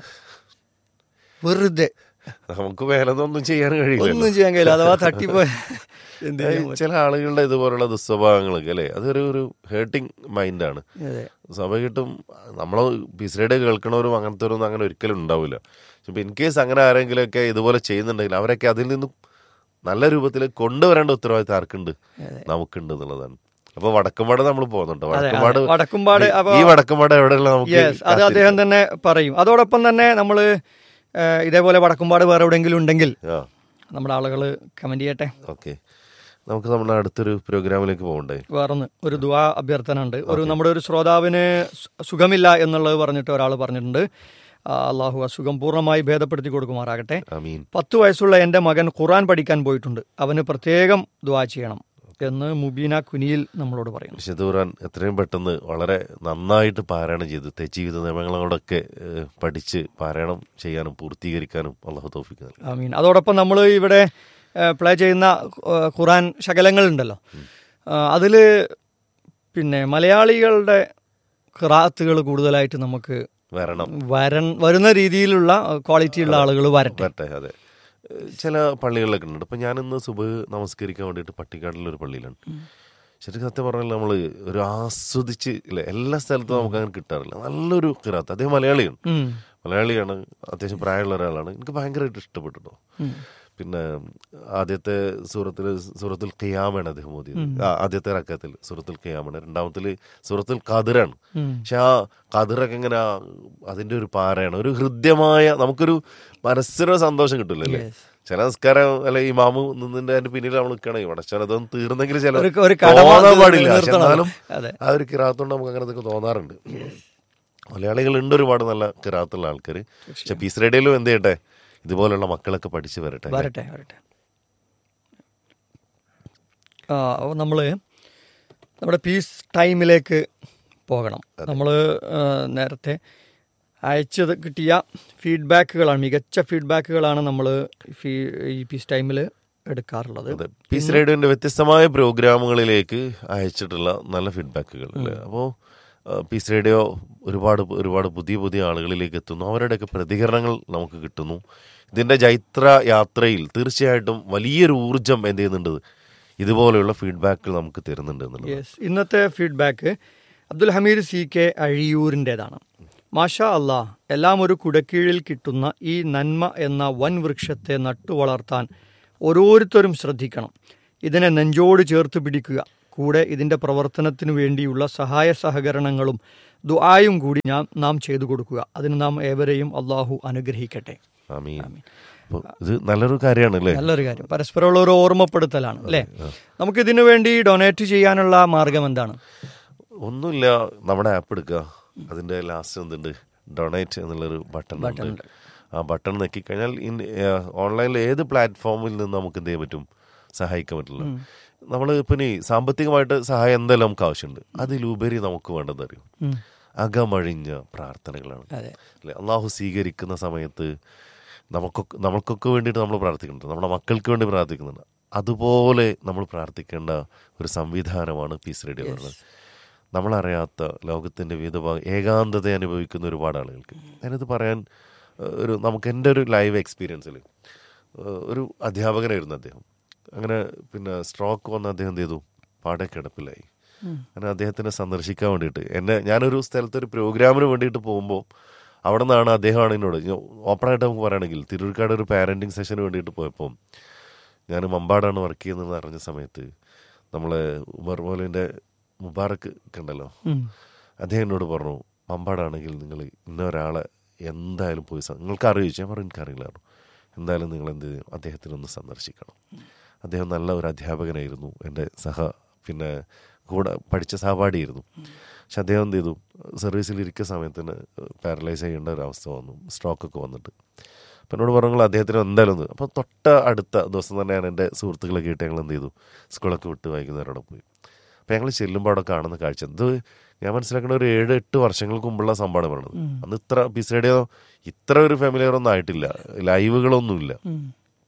വെറുതെ
നമുക്ക് വേലൊന്നും ചെയ്യാൻ കഴിയില്ല
ഒന്നും ചെയ്യാൻ കഴിയില്ല അഥവാ തട്ടിപ്പോയ എന്ത് ചെയ്യാൻ പറ്റും?
ചില ആളുകളുടെ ഇതുപോലുള്ള ദുസ്വഭാവങ്ങളൊക്കെ അല്ലേ അതൊരു ഒരു ഹേർട്ടിങ് മൈൻഡാണ്
അതെ
സ്വാഭാവികമായിട്ടും നമ്മളെ പിസിഡേ കേൾക്കണവരും അങ്ങനത്തെ ഒന്നും അങ്ങനെ ഒരിക്കലും ഉണ്ടാവില്ല ഇപ്പൊ ഇൻ കേസ് അങ്ങനെ ആരെങ്കിലുമൊക്കെ ഇതുപോലെ ചെയ്യുന്നുണ്ടെങ്കിൽ അവരൊക്കെ അതിൽ നിന്നും നല്ല രൂപത്തിൽ കൊണ്ടുവരേണ്ട ഉത്തരവാദിത്തം ആർക്കുണ്ട് നമുക്കുണ്ട് എന്നുള്ളതാണ് അപ്പൊ വടക്കുംപാട് നമ്മൾ പോകുന്നുണ്ട്
അതെ,
വടക്കുംപാട്
വടക്കുംപാട് അപ്പൊ
ഈ വടക്കുംപാട് എവിടെയുള്ള നമുക്ക്
യെസ് അത് അദ്ദേഹം തന്നെ പറയും അതോടൊപ്പം തന്നെ നമ്മൾ ഇതേപോലെ വടക്കുംപാട് വേറെ എവിടെയെങ്കിലും ഉണ്ടെങ്കിൽ
ആ
നമ്മുടെ ആളുകൾ കമന്റ് ചെയ്യട്ടെ
ഓക്കെ നമുക്ക് നമ്മുടെ അടുത്തൊരു പ്രോഗ്രാമിലേക്ക് പോകണ്ടേ
വേറൊന്ന് ഒരു ദുവാ അഭ്യർത്ഥന ഉണ്ട് ഒരു നമ്മുടെ ഒരു ശ്രോതാവിന് സു- സുഖമില്ല എന്നുള്ളത് പറഞ്ഞിട്ട് ഒരാൾ പറഞ്ഞിട്ടുണ്ട് ആ, അള്ളാഹു അസുഖം പൂർണ്ണമായി ഭേദപ്പെടുത്തി കൊടുക്കുമാറാകട്ടെ
അമീൻ
പത്ത് വയസ്സുള്ള എൻ്റെ മകൻ ഖുറാൻ പഠിക്കാൻ പോയിട്ടുണ്ട് അവന് പ്രത്യേകം ദുവാ ചെയ്യണം എന്ന് മുബീന കുനിയിൽ നമ്മളോട് പറയുന്നു
വിശുദ്ധ ഖുർആൻ എത്രയും പെട്ടെന്ന് വളരെ നന്നായിട്ട് പാരായണം ചെയ്ത് തെജീവിത നിയമങ്ങളോടൊക്കെ ഏഹ്, പഠിച്ച് പാരായണം ചെയ്യാനും പൂർത്തീകരിക്കാനും അള്ളാഹു തോഫിക്ക് നൽകി
ആമീൻ അതോടൊപ്പം നമ്മൾ ഇവിടെ പ്ലേ ചെയ്യുന്ന ഏഹ്, ഖുറാൻ ശകലങ്ങളുണ്ടല്ലോ അതിൽ പിന്നെ മലയാളികളുടെ ഖിറാത്തുകൾ കൂടുതലായിട്ട് നമുക്ക്
വരണം
വരൻ വരുന്ന രീതിയിലുള്ള ക്വാളിറ്റിയുള്ള ആളുകൾ വരട്ടെ
വരട്ടെ അതെ ഏഹ്, ചില പള്ളികളിലൊക്കെ ഉണ്ട് ഇപ്പൊ ഞാനിന്ന് സുബ് നമസ്കരിക്കാൻ വേണ്ടിയിട്ട് പട്ടിക്കാട്ടിലുള്ള ഒരു പള്ളിയിലാണ് ശരിക്കും സത്യം പറഞ്ഞാൽ നമ്മൾ ഒരു ആസ്വദിച്ച് ഇല്ല എല്ലാ സ്ഥലത്തും നമുക്ക് അങ്ങനെ കിട്ടാറില്ല നല്ലൊരു കിറാത്ത് അദ്ദേഹം മലയാളിയാണ്
ഉം.
മലയാളിയാണ് അത്യാവശ്യം പ്രായമുള്ള ഒരാളാണ് എനിക്ക് ഭയങ്കരമായിട്ട് ഇഷ്ടപ്പെട്ടോ പിന്നെ ആദ്യത്തെ സൂറത്തിൽ സൂറത്തുൽ ഖിയാമാണ് അദ്ദേഹം ഓതിയത് ആ, ആദ്യത്തെ റക്കത്തിൽ സൂറത്തുൽ ഖിയാമാണ് രണ്ടാമത്തിൽ സൂറത്തുൽ ഖാദിറാണ്
ഉം.
പക്ഷെ ആ ഖാദിറൊക്കെ ഇങ്ങനെ ആ അതിന്റെ ഒരു പാറയാണ് ഒരു ഹൃദ്യമായ നമുക്കൊരു മനസ്സിനൊരു സന്തോഷം കിട്ടില്ല അല്ലേ
Yes.
ചില നിസ്കാരം അല്ലെ ഈ മാമു നിന്നിന്റെ അതിന്റെ പിന്നിൽ നമ്മൾ നിൽക്കണമെങ്കിൽ ഇവിടെ അതൊന്നും തീർന്നെങ്കിൽ ചില
ഒരു- ഒരു കടമ
തോന്നാൻ
അത്
പാടില്ല പക്ഷെ
നിർത്തണം.
എന്നാലും
അതെ.
ആ ഒരു കിറാത്തോണ്ട് നമുക്ക് അങ്ങനത്തെ തോന്നാറുണ്ട് മലയാളികളുണ്ട് ഒരുപാട് നല്ല കിറാത്തുള്ള ആൾക്കാർ പക്ഷെ പീസ് റേഡിയോയിലും എന്ത് ചെയ്യട്ടെ ഇതുപോലുള്ള മക്കളൊക്കെ പഠിച്ച് വരട്ടെ
വരട്ടെ വരട്ടെ ആ അപ്പോൾ നമ്മൾ നമ്മുടെ പീസ് ടൈമിലേക്ക് പോകണം നമ്മൾ നേരത്തെ അയച്ചത് കിട്ടിയ ഫീഡ്ബാക്കുകളാണ് മികച്ച ഫീഡ്ബാക്കുകളാണ് നമ്മൾ ഈ പീസ് ടൈമിൽ എടുക്കാറുള്ളത്
അതെ പീസ് റേഡിയോന്റെ വ്യത്യസ്തമായ പ്രോഗ്രാമുകളിലേക്ക് അയച്ചിട്ടുള്ള നല്ല ഫീഡ്ബാക്കുകൾ അല്ലേ അപ്പോൾ പീസ് റേഡിയോ ഒരുപാട് ഒരുപാട് പുതിയ പുതിയ ആളുകളിലേക്ക് എത്തുന്നു അവരുടെയൊക്കെ പ്രതികരണങ്ങൾ നമുക്ക് കിട്ടുന്നു ഇതിന്റെ ജൈത്ര യാത്രയിൽ തീർച്ചയായിട്ടും വലിയൊരു ഊർജം എന്ത് ചെയ്യുന്നുണ്ട് ഇതുപോലെയുള്ള ഫീഡ്ബാക്കുകൾ നമുക്ക് തരുന്നുണ്ട് എന്നുള്ളത്
യെസ് ഇന്നത്തെ feedback Abdul Hameed C K അഴിയൂരിൻ്റെതാണ് മാഷാ അല്ലാ എല്ലാം ഒരു കുടക്കീഴിൽ കിട്ടുന്ന ഈ നന്മ എന്ന വൻ വൃക്ഷത്തെ നട്ടു വളർത്താൻ ഓരോരുത്തരും ശ്രദ്ധിക്കണം ഇതിനെ നെഞ്ചോട് ചേർത്ത് പിടിക്കുക കൂടെ ഇതിൻ്റെ പ്രവർത്തനത്തിനു വേണ്ടിയുള്ള സഹായ സഹകരണങ്ങളും ദുആയും കൂടി ഞാൻ നാം ചെയ്തു കൊടുക്കുക അതിന് നാം ഏവരെയും അള്ളാഹു അനുഗ്രഹിക്കട്ടെ
ആമീൻ അപ്പൊ ഇത് നല്ലൊരു കാര്യമാണ് അല്ലേ
നല്ലൊരു കാര്യം പരസ്പരമുള്ള ഒരു ഓർമ്മപ്പെടുത്തലാണ് അല്ലേ നമുക്ക് ഇതിനു വേണ്ടി ഡൊണേറ്റ് ചെയ്യാനുള്ള മാർഗം എന്താണ്
ഒന്നുമില്ല നമ്മുടെ ആപ്പ് എടുക്കുക അതിന്റെ ലാസ്റ്റ് എന്തുണ്ട് ഡൊണേറ്റ് എന്നുള്ളൊരു ബട്ടൺ ഉണ്ട് ആ ബട്ടൺ നെക്കിക്കഴിഞ്ഞാൽ ഓൺലൈനിൽ ഏത് പ്ലാറ്റ്ഫോമിൽ നിന്ന് നമുക്ക് എന്ത് ചെയ്യാൻ പറ്റും സഹായിക്കാൻ പറ്റില്ല നമ്മൾ ഇപ്പം ഇനി സാമ്പത്തികമായിട്ട് സഹായം എന്തായാലും നമുക്ക് ആവശ്യമുണ്ട് അതിലുപരി നമുക്ക് വേണ്ടത് അറിയും
ഉം.
അകമഴിഞ്ഞ പ്രാർത്ഥനകളാണ്
അതെ
അല്ലെ അള്ളാഹു സ്വീകരിക്കുന്ന സമയത്ത് നമുക്കൊക്കെ നമ്മൾക്കൊക്കെ വേണ്ടിയിട്ട് നമ്മൾ പ്രാർത്ഥിക്കുന്നുണ്ട് നമ്മുടെ മക്കൾക്ക് വേണ്ടി പ്രാർത്ഥിക്കുന്നുണ്ട് അതുപോലെ നമ്മൾ പ്രാർത്ഥിക്കേണ്ട ഒരു സംവിധാനമാണ് പീസ് റേഡിയോ പറയുന്നത് നമ്മളറിയാത്ത ലോകത്തിൻ്റെ വിവിധ ഭാഗം ഏകാന്തത അനുഭവിക്കുന്ന ഒരുപാട് ആളുകൾക്ക് ഞാനിത് പറയാൻ ഏഹ്, ഒരു നമുക്ക് എൻ്റെ ഒരു ലൈവ് എക്സ്പീരിയൻസിൽ ഒരു അധ്യാപകനായിരുന്നു അദ്ദേഹം അങ്ങനെ പിന്നെ സ്ട്രോക്ക് വന്ന അദ്ദേഹം എന്ത് ചെയ്തു പാടെ കിടപ്പിലായി അങ്ങനെ അദ്ദേഹത്തിനെ സന്ദർശിക്കാൻ വേണ്ടിയിട്ട് എന്നെ ഞാനൊരു സ്ഥലത്ത് ഒരു പ്രോഗ്രാമിന് വേണ്ടിയിട്ട് പോകുമ്പോൾ അവിടെ നിന്നാണ് അദ്ദേഹമാണ് എന്നോട് ഓപ്പണായിട്ട് നമുക്ക് പറയുകയാണെങ്കിൽ തിരൂർക്കാട് ഒരു പാരൻറ്റിങ് സെഷന് വേണ്ടിയിട്ട് പോയപ്പോൾ ഞാൻ മമ്പാടാണ് വർക്ക് ചെയ്യുന്നതെന്ന് അറിഞ്ഞ സമയത്ത് നമ്മളെ ഉമർ മോലിൻ്റെ മുബാറക്ക് കണ്ടല്ലോ
ഉം.
അദ്ദേഹം എന്നോട് പറഞ്ഞു മമ്പാടാണെങ്കിൽ നിങ്ങൾ ഇന്ന ഒരാളെ എന്തായാലും പോയി സ- നിങ്ങൾക്ക് അറിയോ ഞാൻ പറഞ്ഞു എനിക്കറിയില്ലായിരുന്നു എന്തായാലും നിങ്ങൾ എന്ത് ചെയ്യും അദ്ദേഹത്തിനെ ഒന്ന് സന്ദർശിക്കണം അദ്ദേഹം നല്ല ഒരു അധ്യാപകനായിരുന്നു എൻ്റെ സഹ പിന്നെ കൂടെ പഠിച്ച സഹപാഠിയായിരുന്നു പക്ഷെ അദ്ദേഹം എന്ത് ചെയ്തു സർവീസിൽ ഇരിക്കുന്ന സമയത്തിന് പാരലൈസ് ചെയ്യേണ്ട ഒരു അവസ്ഥ വന്നു സ്ട്രോക്കൊക്കെ വന്നിട്ട് അപ്പം എന്നോട് പറഞ്ഞു അദ്ദേഹത്തിന് എന്തായാലും ഒന്ന് അപ്പോൾ തൊട്ട അടുത്ത ദിവസം തന്നെ ഞാൻ എൻ്റെ സുഹൃത്തുക്കളൊക്കെ ആയിട്ട് ഞങ്ങൾ എന്ത് ചെയ്തു സ്കൂളൊക്കെ വിട്ട് വൈകുന്നേരം അവിടെ പോയി അപ്പം ഞങ്ങൾ ചെല്ലുമ്പോൾ അവിടെ കാണുന്ന കാഴ്ച ഇത് ഞാൻ മനസ്സിലാക്കുന്ന ഒരു ഏഴ് എട്ട് വർഷങ്ങൾക്ക് മുമ്പുള്ള സംഭവമാണ് പറയുന്നത് അന്ന് ഇത്ര പിസേഡിയോ ഇത്ര ഒരു ഫാമിലിയർ ഒന്നും ആയിട്ടില്ല ലൈവുകളൊന്നുമില്ല
ഉം.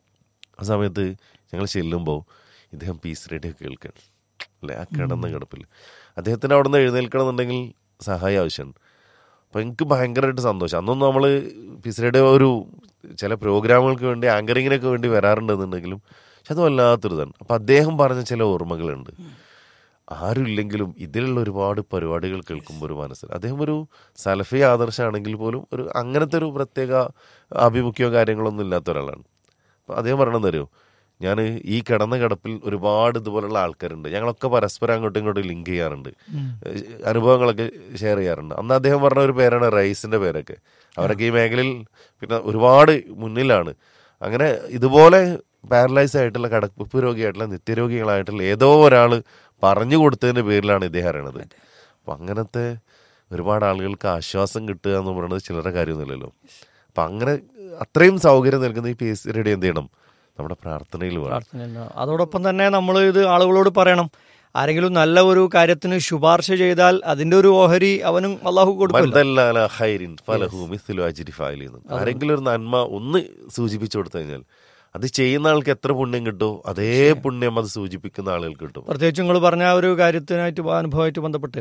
ആ സമയത്ത് ഞങ്ങൾ ചെല്ലുമ്പോൾ ഇദ്ദേഹം പീസ് റേഡിയോ കേൾക്കണം അല്ലേ ആ കിടന്ന കിടപ്പിൽ അദ്ദേഹത്തിന് അവിടെ നിന്ന് എഴുന്നേൽക്കണമെന്നുണ്ടെങ്കിൽ സഹായം ആവശ്യമുണ്ട് അപ്പോൾ എനിക്ക് ഭയങ്കരമായിട്ട് സന്തോഷം അന്നൊന്നും നമ്മൾ പീസ് റേഡിയോ ഒരു ചില പ്രോഗ്രാമുകൾക്ക് വേണ്ടി ആങ്കറിങ്ങിനൊക്കെ വേണ്ടി വരാറുണ്ടെന്നുണ്ടെങ്കിലും പക്ഷെ അത് വല്ലാത്തൊരു ഇതാണ് അപ്പം അദ്ദേഹം പറഞ്ഞ ചില ഓർമ്മകളുണ്ട് ആരുമില്ലെങ്കിലും ഇതിലുള്ള ഒരുപാട് പരിപാടികൾ കേൾക്കുമ്പോൾ ഒരു മനസ്സിൽ അദ്ദേഹം ഒരു സലഫി ആദർശമാണെങ്കിൽ പോലും ഒരു അങ്ങനത്തെ ഒരു പ്രത്യേക ആഭിമുഖ്യമോ കാര്യങ്ങളൊന്നും ഇല്ലാത്ത ഒരാളാണ് അപ്പം അദ്ദേഹം പറയണമെന്ന് അറിയോ ഞാൻ ഈ കിടന്ന കിടപ്പിൽ ഒരുപാട് ഇതുപോലുള്ള ആൾക്കാരുണ്ട് ഞങ്ങളൊക്കെ പരസ്പരം അങ്ങോട്ടും ഇങ്ങോട്ടും ലിങ്ക് ചെയ്യാറുണ്ട് ഏഹ് അനുഭവങ്ങളൊക്കെ ഷെയർ ചെയ്യാറുണ്ട് അന്ന് അദ്ദേഹം പറഞ്ഞ ഒരു പേരാണ് റൈസിന്റെ പേരൊക്കെ അവരൊക്കെ ഈ മേഖലയിൽ പിന്നെ ഒരുപാട് മുന്നിലാണ് അങ്ങനെ ഇതുപോലെ പാരലൈസ് ആയിട്ടുള്ള കടപ്പ് രോഗിയായിട്ടുള്ള നിത്യരോഗികളായിട്ടുള്ള ഏതോ ഒരാൾ പറഞ്ഞു കൊടുത്തതിന്റെ പേരിലാണ് ഇദ്ദേഹം അറിയണത് അപ്പൊ അങ്ങനത്തെ ഒരുപാട് ആളുകൾക്ക് ആശ്വാസം കിട്ടുക എന്ന് പറയുന്നത് ചിലരുടെ കാര്യമൊന്നുമില്ലല്ലോ അപ്പൊ അങ്ങനെ അത്രയും സൗകര്യം നൽകുന്ന ഈ പി എസ് റേഡിയോ എന്ത് ചെയ്യണം നമ്മുടെ പ്രാർത്ഥനയിൽ വേണം
പ്രാർത്ഥന അതോടൊപ്പം തന്നെ നമ്മൾ ഇത് ആളുകളോട് പറയണം ആരെങ്കിലും നല്ല ഒരു കാര്യത്തിന് ശുപാർശ ചെയ്താൽ അതിന്റെ ഒരു ഓഹരി അവനും അള്ളാഹു കൊടുക്കില്ല
മന്ദല്ലാല ഹൈരിൻ ഫലഹു മിസ്ലു അജിരി ഫായിലിന്ന് ആരെങ്കിലും ഒരു നന്മ ഒന്ന് സൂചിപ്പിച്ചു കൊടുത്തു കഴിഞ്ഞാൽ അത് ചെയ്യുന്ന ആൾക്ക് എത്ര പുണ്യം കിട്ടുമോ അതേ പുണ്യം അത് സൂചിപ്പിക്കുന്ന ആളുകൾക്ക് കിട്ടും
പ്രത്യേകിച്ച് നിങ്ങൾ പറഞ്ഞ ആ ഒരു കാര്യത്തിനായിട്ട് അനുഭവമായിട്ട് ബന്ധപ്പെട്ട്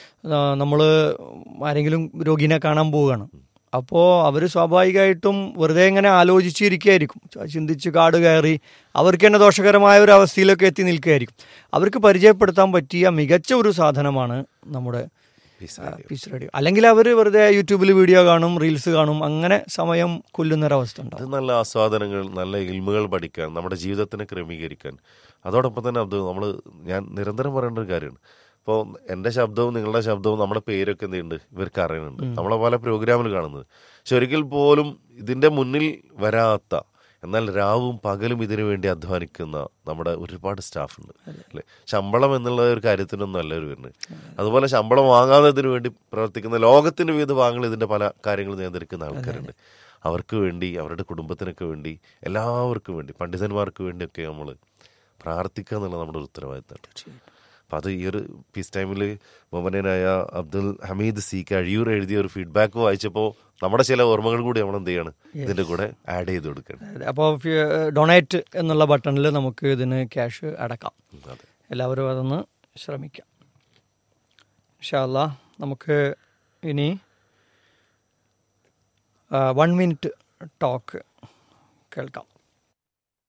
നമ്മൾ ആരെങ്കിലും രോഗിനെ കാണാൻ പോവുകയാണ് അപ്പോൾ അവർ സ്വാഭാവികമായിട്ടും വെറുതെ ഇങ്ങനെ ആലോചിച്ചിരിക്കുകയായിരിക്കും ചിന്തിച്ച് കാട് കയറി അവർക്ക് തന്നെ ദോഷകരമായ ഒരു അവസ്ഥയിലൊക്കെ എത്തി നിൽക്കുകയായിരിക്കും അവർക്ക് പരിചയപ്പെടുത്താൻ പറ്റിയ മികച്ച ഒരു സാധനമാണ് നമ്മുടെ
Peace
ആ, പീസ് റേഡിയോ അല്ലെങ്കിൽ അവർ വെറുതെ യൂട്യൂബിൽ വീഡിയോ കാണും റീൽസ് കാണും അങ്ങനെ സമയം കൊല്ലുന്നൊരവസ്ഥ ഉണ്ടാവും
അത് നല്ല ആസ്വാദനങ്ങൾ നല്ല ഇൽമുകൾ പഠിക്കാൻ നമ്മുടെ ജീവിതത്തിനെ ക്രമീകരിക്കാൻ അതോടൊപ്പം തന്നെ അത് നമ്മൾ ഞാൻ നിരന്തരം പറയേണ്ട ഒരു കാര്യമാണ് ഇപ്പോൾ എൻ്റെ ശബ്ദവും നിങ്ങളുടെ ശബ്ദവും നമ്മുടെ പേരൊക്കെ എന്ത് ചെയ്യുന്നുണ്ട് ഇവർക്ക് അറിയുന്നുണ്ട് നമ്മളെ പല പ്രോഗ്രാമിൽ കാണുന്നത് പക്ഷെ ഒരിക്കൽ പോലും ഇതിൻ്റെ മുന്നിൽ വരാത്ത എന്നാൽ രാവും പകലും ഇതിനു വേണ്ടി അധ്വാനിക്കുന്ന നമ്മുടെ ഒരുപാട് സ്റ്റാഫ് ഉണ്ട് അല്ലേ ശമ്പളം എന്നുള്ള ഒരു കാര്യത്തിനൊന്നും അല്ല ഒരു വരുന്നത് അതുപോലെ ശമ്പളം വാങ്ങാതെ ഇതിനു വേണ്ടി പ്രവർത്തിക്കുന്ന ലോകത്തിന്റെ വിവിധ ഭാഗങ്ങളിൽ ഇതിന്റെ പല കാര്യങ്ങളും നിയന്ത്രിക്കുന്ന ആൾക്കാരുണ്ട് അവർക്ക് വേണ്ടി അവരുടെ കുടുംബത്തിനൊക്കെ വേണ്ടി എല്ലാവർക്കും വേണ്ടി പണ്ഡിതന്മാർക്ക് വേണ്ടിയൊക്കെ നമ്മൾ പ്രാർത്ഥിക്കുക എന്നുള്ള നമ്മുടെ ഒരു ഉത്തരവാദിത്തമാണ് അപ്പം അത് ഈ ഒരു പീസ് ടൈമിൽ ബഹുമാനായ അബ്ദുൽ ഹമീദ് സി കഴിയൂർ എഴുതിയ ഒരു ഫീഡ്ബാക്ക് വായിച്ചപ്പോൾ നമ്മുടെ ചില ഓർമ്മകൾ കൂടി നമ്മൾ എന്ത് ചെയ്യാണ് ഇതിന്റെ കൂടെ ആഡ് ചെയ്ത് കൊടുക്കണം
അപ്പോൾ ഡൊണേറ്റ് എന്നുള്ള ബട്ടണിൽ നമുക്ക് ഇതിന് ക്യാഷ് അടക്കാം
അതെ
എല്ലാവരും അതൊന്ന് ശ്രമിക്കാം ഇൻഷാല്ല നമുക്ക് ഇനി വൺ മിനിറ്റ് ടോക്ക് കേൾക്കാം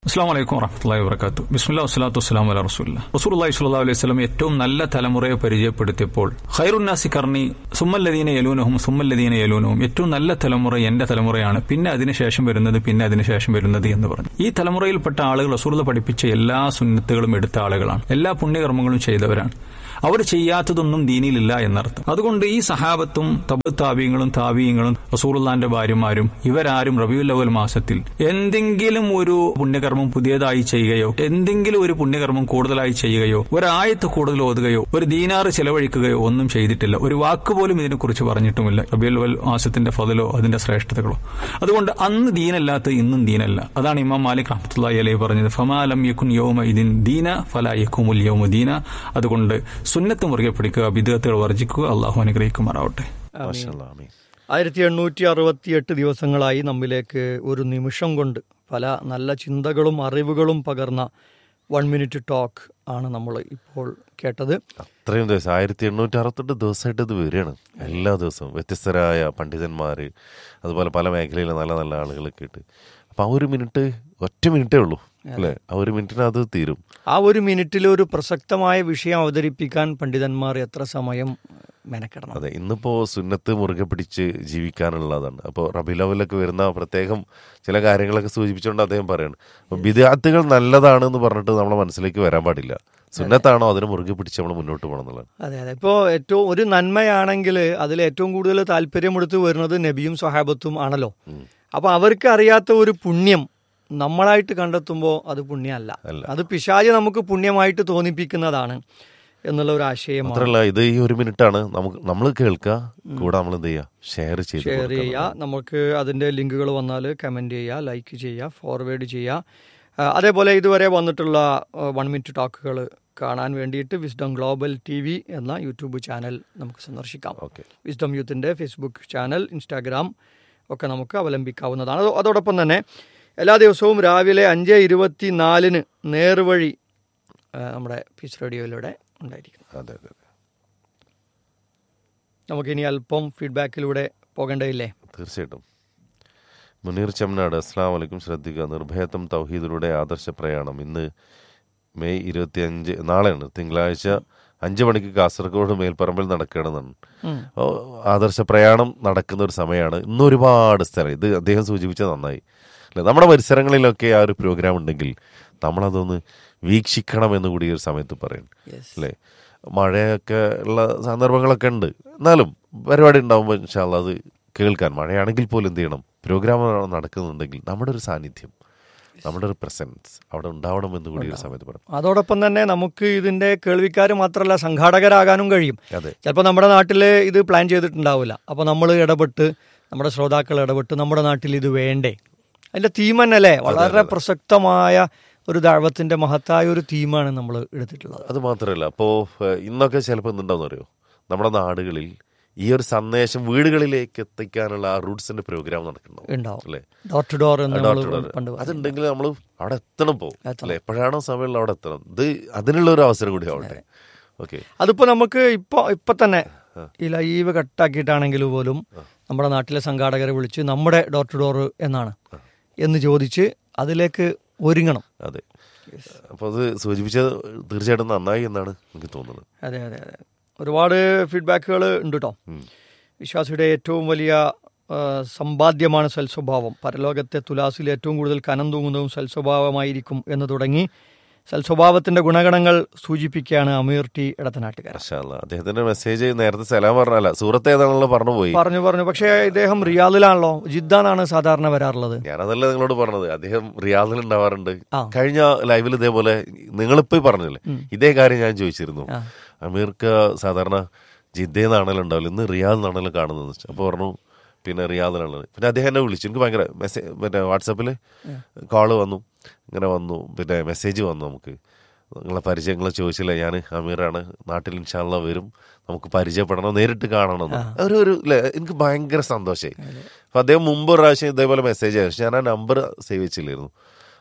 അസ്സാം വലൈക്കും വറഹമത്തല്ലാഹി വബർക്കാത്തു ബിസ്മില്ലാ വസ്സലാത്തു വസ്സലാം അല റസൂല്ല റസൂലുള്ളാഹി സ്വല്ലല്ലാഹു അലൈഹി വസല്ലം ഏറ്റവും നല്ല തലമുറയെ പരിചയപ്പെടുത്തിയപ്പോൾ ഖൈറുന്നാസി കർണി സുമ്മല്ലദീന യലൂനഹും സുമ്മല്ലദീന യലൂനഹും ഏറ്റവും നല്ല തലമുറ എന്റെ തലമുറയാണ് പിന്നെ അതിനുശേഷം വരുന്നത് പിന്നെ അതിനുശേഷം വരുന്നത് എന്ന് പറഞ്ഞു ഈ തലമുറയിൽപ്പെട്ട ആളുകൾ റസൂലുള്ള പഠിപ്പിച്ച എല്ലാ സുന്നത്തുകളും എടുത്ത ആളുകളാണ് എല്ലാ പുണ്യകർമ്മങ്ങളും ചെയ്തവരാണ് അവർ ചെയ്യാത്തതൊന്നും ദീനിയിലില്ല എന്നർത്ഥം അതുകൊണ്ട് ഈ സഹാബത്തും തബ് താവീങ്ങളും താവീങ്ങളും റസൂറുല്ലാന്റെ ഭാര്യമാരും ഇവരാരും റബിയുൽ അവൽ മാസത്തിൽ എന്തെങ്കിലും ഒരു പുണ്യകർമ്മം പുതിയതായി ചെയ്യുകയോ എന്തെങ്കിലും ഒരു പുണ്യകർമ്മം കൂടുതലായി ചെയ്യുകയോ ഒരായത്ത് കൂടുതൽ ഓതുകയോ ഒരു ദീനാറ് ചെലവഴിക്കുകയോ ഒന്നും ചെയ്തിട്ടില്ല ഒരു വാക്ക് പോലും ഇതിനെക്കുറിച്ച് പറഞ്ഞിട്ടുമില്ല റബിയുൽ അവൽ മാസത്തിന്റെ ഫതലോ അതിന്റെ ശ്രേഷ്ഠതകളോ അതുകൊണ്ട് അന്ന് ദീനല്ലാത്ത ഇന്നും ദീനല്ല അതാണ് ഇമാം മാലിക് റഹ്മത്തുള്ളി അലൈഹി പറഞ്ഞത് ഫമാലം യക്കുൻ യൗമ ഇതിൻ ദീന ഫലാ യക്കുമുൽ യൗമ ദീന അതുകൊണ്ട് സുന്നത്ത് മുറുകെ പിടിക്കുക വിദഗത്തുകൾ വർജിക്കുക അള്ളാഹു അനുഗ്രഹിക്കുമാറാവട്ടെ
മാഷാല്ലാ, ആമീൻ.
ആയിരത്തി എണ്ണൂറ്റി അറുപത്തിയെട്ട് ദിവസങ്ങളായി നമ്മിലേക്ക് ഒരു നിമിഷം കൊണ്ട് പല നല്ല ചിന്തകളും അറിവുകളും പകർന്ന വൺ മിനിറ്റ് ടോക്ക് ആണ് നമ്മൾ ഇപ്പോൾ കേട്ടത്
അത്രയും ദിവസം ആയിരത്തി എണ്ണൂറ്റി അറുപത്തെട്ട് ദിവസമായിട്ട് ഇത് വരികയാണ് എല്ലാ ദിവസവും വ്യത്യസ്തരായ പണ്ഡിതന്മാർ അതുപോലെ പല മേഖലയിലെ നല്ല നല്ല ആളുകളൊക്കെ ഇട്ട് അപ്പം ആ ഒരു മിനിറ്റ് ഒറ്റ മിനിറ്റേ ഉള്ളൂ അല്ലേ ആ ഒരു മിനിറ്റിന് അത് തീരും
ആ ഒരു മിനിറ്റിൽ ഒരു പ്രസക്തമായ വിഷയം അവതരിപ്പിക്കാൻ പണ്ഡിതന്മാർ എത്ര സമയം മെനക്കെടണം
അതെ ഇന്നിപ്പോ സുന്നത്ത് മുറുകെ പിടിച്ച് ജീവിക്കാനുള്ളതാണ് അപ്പോൾ റബിലവലൊക്കെ വരുന്ന പ്രത്യേകം ചില കാര്യങ്ങളൊക്കെ സൂചിപ്പിച്ചുകൊണ്ട് അദ്ദേഹം പറയാണ് അപ്പോൾ വിദ്യാർത്ഥികൾ നല്ലതാണെന്ന് പറഞ്ഞിട്ട് നമ്മുടെ മനസ്സിലേക്ക് വരാൻ പാടില്ല സുന്നത്താണോ അതിന് മുറുകെ പിടിച്ച് നമ്മൾ മുന്നോട്ട് പോകണം എന്നുള്ളതാണ്
അതെ അതെ ഇപ്പോൾ ഏറ്റവും ഒരു നന്മയാണെങ്കിൽ അതിൽ ഏറ്റവും കൂടുതൽ താല്പര്യമെടുത്ത് വരുന്നത് നബിയും സ്വഹാബത്തും ആണല്ലോ അപ്പൊ അവർക്ക് അറിയാത്ത ഒരു പുണ്യം നമ്മളായിട്ട് കണ്ടെത്തുമ്പോൾ അത് പുണ്യമല്ല
അല്ല.
അത് പിശാച് നമുക്ക് പുണ്യമായിട്ട് തോന്നിപ്പിക്കുന്നതാണ് എന്നുള്ള ഒരു ആശയമാണ്
മാത്രമല്ല ഇത് ഈ ഒരു മിനിറ്റാണ് നമുക്ക് നമ്മൾ കേൾക്കുക കൂടെ നമ്മൾ എന്ത് ചെയ്യുക ഷെയർ ചെയ്ത്
ഷെയർ
കൊടുക്കുക
ചെയ്യുക നമുക്ക് അതിൻ്റെ ലിങ്കുകൾ വന്നാൽ കമൻറ്റ് ചെയ്യുക ലൈക്ക് ചെയ്യുക ഫോർവേഡ് ചെയ്യുക ആ, അതേപോലെ ഇതുവരെ വന്നിട്ടുള്ള വൺ മിനിറ്റ് ടോക്കുകൾ കാണാൻ വേണ്ടിയിട്ട് വിസ്ഡം ഗ്ലോബൽ ടി വി എന്ന യൂട്യൂബ് ചാനൽ നമുക്ക് സന്ദർശിക്കാം
ഓക്കെ
വിസ്ഡം യൂത്തിൻ്റെ ഫേസ്ബുക്ക് ചാനൽ ഇൻസ്റ്റാഗ്രാം ഒക്കെ നമുക്ക് അവലംബിക്കാവുന്നതാണ് അതോ- അതോടൊപ്പം തന്നെ എല്ലാ ദിവസവും രാവിലെ അഞ്ച് ഇരുപത്തി നാലിന് നേർവഴി ആ, നമ്മുടെ പീസ് റേഡിയോയിലൂടെ ഉണ്ടായിരിക്കും
അതെ അതെ അതെ
നമുക്കിനി അല്പം ഫീഡ്ബാക്കിലൂടെ പോകേണ്ടതില്ലേ
തീർച്ചയായിട്ടും മുനീർ ചെമ്മനാട് അസ്സാം വലൈക്കും ശ്രദ്ധിക്കുക നിർഭയത്വം തൗഹീദിലൂടെ ആദർശ പ്രയാണം ഇന്ന് മെയ് ഇരുപത്തി അഞ്ച് നാളെയാണ് തിങ്കളാഴ്ച അഞ്ച് മണിക്ക് കാസർഗോഡ് മേൽപ്പറമ്പിൽ നടക്കണമെന്നാണ്
ഉം.
അപ്പോൾ ആദർശ പ്രയാണം നടക്കുന്ന ഒരു സമയമാണ് ഇന്ന് ഒരുപാട് സ്ഥലം ഇത് അദ്ദേഹം സൂചിപ്പിച്ചത് നന്നായി അല്ലെ നമ്മുടെ പരിസരങ്ങളിലൊക്കെ ആ ഒരു പ്രോഗ്രാം ഉണ്ടെങ്കിൽ നമ്മളതൊന്ന് വീക്ഷിക്കണം എന്ന് കൂടി ഈ ഒരു സമയത്ത് പറയണം
Yes.
അല്ലേ മഴയൊക്കെ ഉള്ള സന്ദർഭങ്ങളൊക്കെ ഉണ്ട് എന്നാലും പരിപാടി ഉണ്ടാകുമ്പോൾ ഇൻഷാല്ല അത് കേൾക്കാൻ മഴയാണെങ്കിൽ പോലും എന്ത് ചെയ്യണം പ്രോഗ്രാം നടക്കുന്നുണ്ടെങ്കിൽ നമ്മുടെ ഒരു സാന്നിധ്യം നമ്മുടെ ഒരു പ്രസൻസ് അവിടെ ഉണ്ടാവണം എന്ന് കൂടി ഈ ഒരു സമയത്ത് പറയണം
അതോടൊപ്പം തന്നെ നമുക്ക് ഇതിന്റെ കേൾവിക്കാർ മാത്രമല്ല സംഘാടകരാകാനും കഴിയും
അതെ
ചിലപ്പോൾ നമ്മുടെ നാട്ടിൽ ഇത് പ്ലാൻ ചെയ്തിട്ടുണ്ടാവില്ല അപ്പോൾ നമ്മൾ ഇടപെട്ട് നമ്മുടെ ശ്രോതാക്കൾ ഇടപെട്ട് നമ്മുടെ നാട്ടിൽ ഇത് വേണ്ടേ അതിന്റെ തീം തന്നെ അല്ലേ വളരെ പ്രസക്തമായ ഒരു ദൈവത്തിന്റെ മഹത്തായ ഒരു തീമാണ് നമ്മൾ എടുത്തിട്ടുള്ളത്
അത് മാത്രമല്ല അപ്പോൾ ഇന്നൊക്കെ ചിലപ്പോൾ എന്തുണ്ടാവും അറിയോ നമ്മുടെ നാടുകളിൽ ഈ ഒരു സന്ദേശം വീടുകളിലേക്ക് എത്തിക്കാനുള്ള ആ റൂട്ട്സിന്റെ പ്രോഗ്രാം നടക്കുന്നുണ്ടാവും
ഉണ്ടാവും
അല്ലേ
ഡോർ ടു ഡോർ എന്ന്
ഡോർ
നമ്മൾ
ടു ഡോർ.
പണ്ട് പറഞ്ഞു.
അതുണ്ടെങ്കിൽ നമ്മൾ അവിടെ എത്തണം പോകും
എത്തണം.
അല്ലെ എപ്പോഴാണോ സമയമുള്ള അവിടെ എത്തണം ഇത് അതിനുള്ള ഒരു അവസരം കൂടി ആവട്ടെ ഓക്കെ
അതിപ്പോ നമുക്ക് ഇപ്പൊ ഇപ്പൊ തന്നെ ഈ ലൈവ് കട്ടാക്കിയിട്ടാണെങ്കിൽ പോലും നമ്മുടെ നാട്ടിലെ സംഘാടകരെ വിളിച്ച് നമ്മുടെ ഡോർ ടു ഡോർ എന്നാണ് എന്ന് ചോദിച്ച് അതിലേക്ക് ഒരുങ്ങണം
അതെ അപ്പോൾ അത് സൂചിപ്പിച്ചത് തീർച്ചയായിട്ടും നന്നായി എന്നാണ് എനിക്ക് തോന്നുന്നത്
അതെ അതെ അതെ ഒരുപാട് ഫീഡ്ബാക്കുകൾ ഉണ്ട് കേട്ടോ വിശ്വാസിയുടെ ഏറ്റവും വലിയ ആ, സമ്പാദ്യമാണ് സൽസ്വഭാവം പരലോകത്തെ തുലാസിൽ ഏറ്റവും കൂടുതൽ കനം തൂങ്ങുന്നതും സൽസ്വഭാവമായിരിക്കും എന്ന് തുടങ്ങി സൽസ്വഭാവത്തിന്റെ ഗുണഗണങ്ങൾ സൂചിപ്പിക്കുകയാണ് അമീർ ടി ഇടത്തനാട്ടുകാരൻ
മാഷാല്ല അദ്ദേഹത്തിന്റെ മെസ്സേജ് നേരത്തെ സലാം പറഞ്ഞല്ല സൂറത്ത് ഏതാണല്ലോ പറഞ്ഞു പോയി
പറഞ്ഞു പറഞ്ഞു പക്ഷേ ഇദ്ദേഹം റിയാദിലാണല്ലോ ജിദ്ദാന്നാണ് സാധാരണ വരാറുള്ളത്
ഞാനതല്ല നിങ്ങളോട് പറഞ്ഞത് അദ്ദേഹം റിയാദിൽ ഉണ്ടാവാറുണ്ട്
ആ.
കഴിഞ്ഞ ലൈവിൽ ഇതേപോലെ നിങ്ങളിപ്പോ ഈ പറഞ്ഞില്ലേ ഇതേ കാര്യം ഞാൻ ചോദിച്ചിരുന്നു
ആ.
അമീർക്ക് സാധാരണ ജിദ്ദയെന്നാണല്ലോ ഉണ്ടാവില്ല ഇന്ന് റിയാദിൽ നിന്നാണല്ലോ കാണുന്നത് അപ്പോൾ പറഞ്ഞു പിന്നെ റിയാദിലാണ് പിന്നെ അദ്ദേഹം എന്നെ വിളിച്ചു എനിക്ക് ഭയങ്കര മെസ്സേജ് മറ്റേ വാട്സാപ്പിൽ കോള് വന്നു ഇങ്ങനെ വന്നു പിന്നെ മെസ്സേജ് വന്നു നമുക്ക് നിങ്ങളെ പരിചയങ്ങളെ ചോദിച്ചില്ല ഞാൻ അമീറാണ് നാട്ടിൽ ഇൻഷാല്ല വരും നമുക്ക് പരിചയപ്പെടണം നേരിട്ട് കാണണം ഒരു ഒരു ല്ലേ, എനിക്ക് ഭയങ്കര സന്തോഷമായി അപ്പൊ അദ്ദേഹം മുമ്പ് ഒരു പ്രാവശ്യം ഇതേപോലെ മെസ്സേജ് അയച്ചു പക്ഷെ ഞാൻ ആ നമ്പർ സേവ് വെച്ചില്ലായിരുന്നു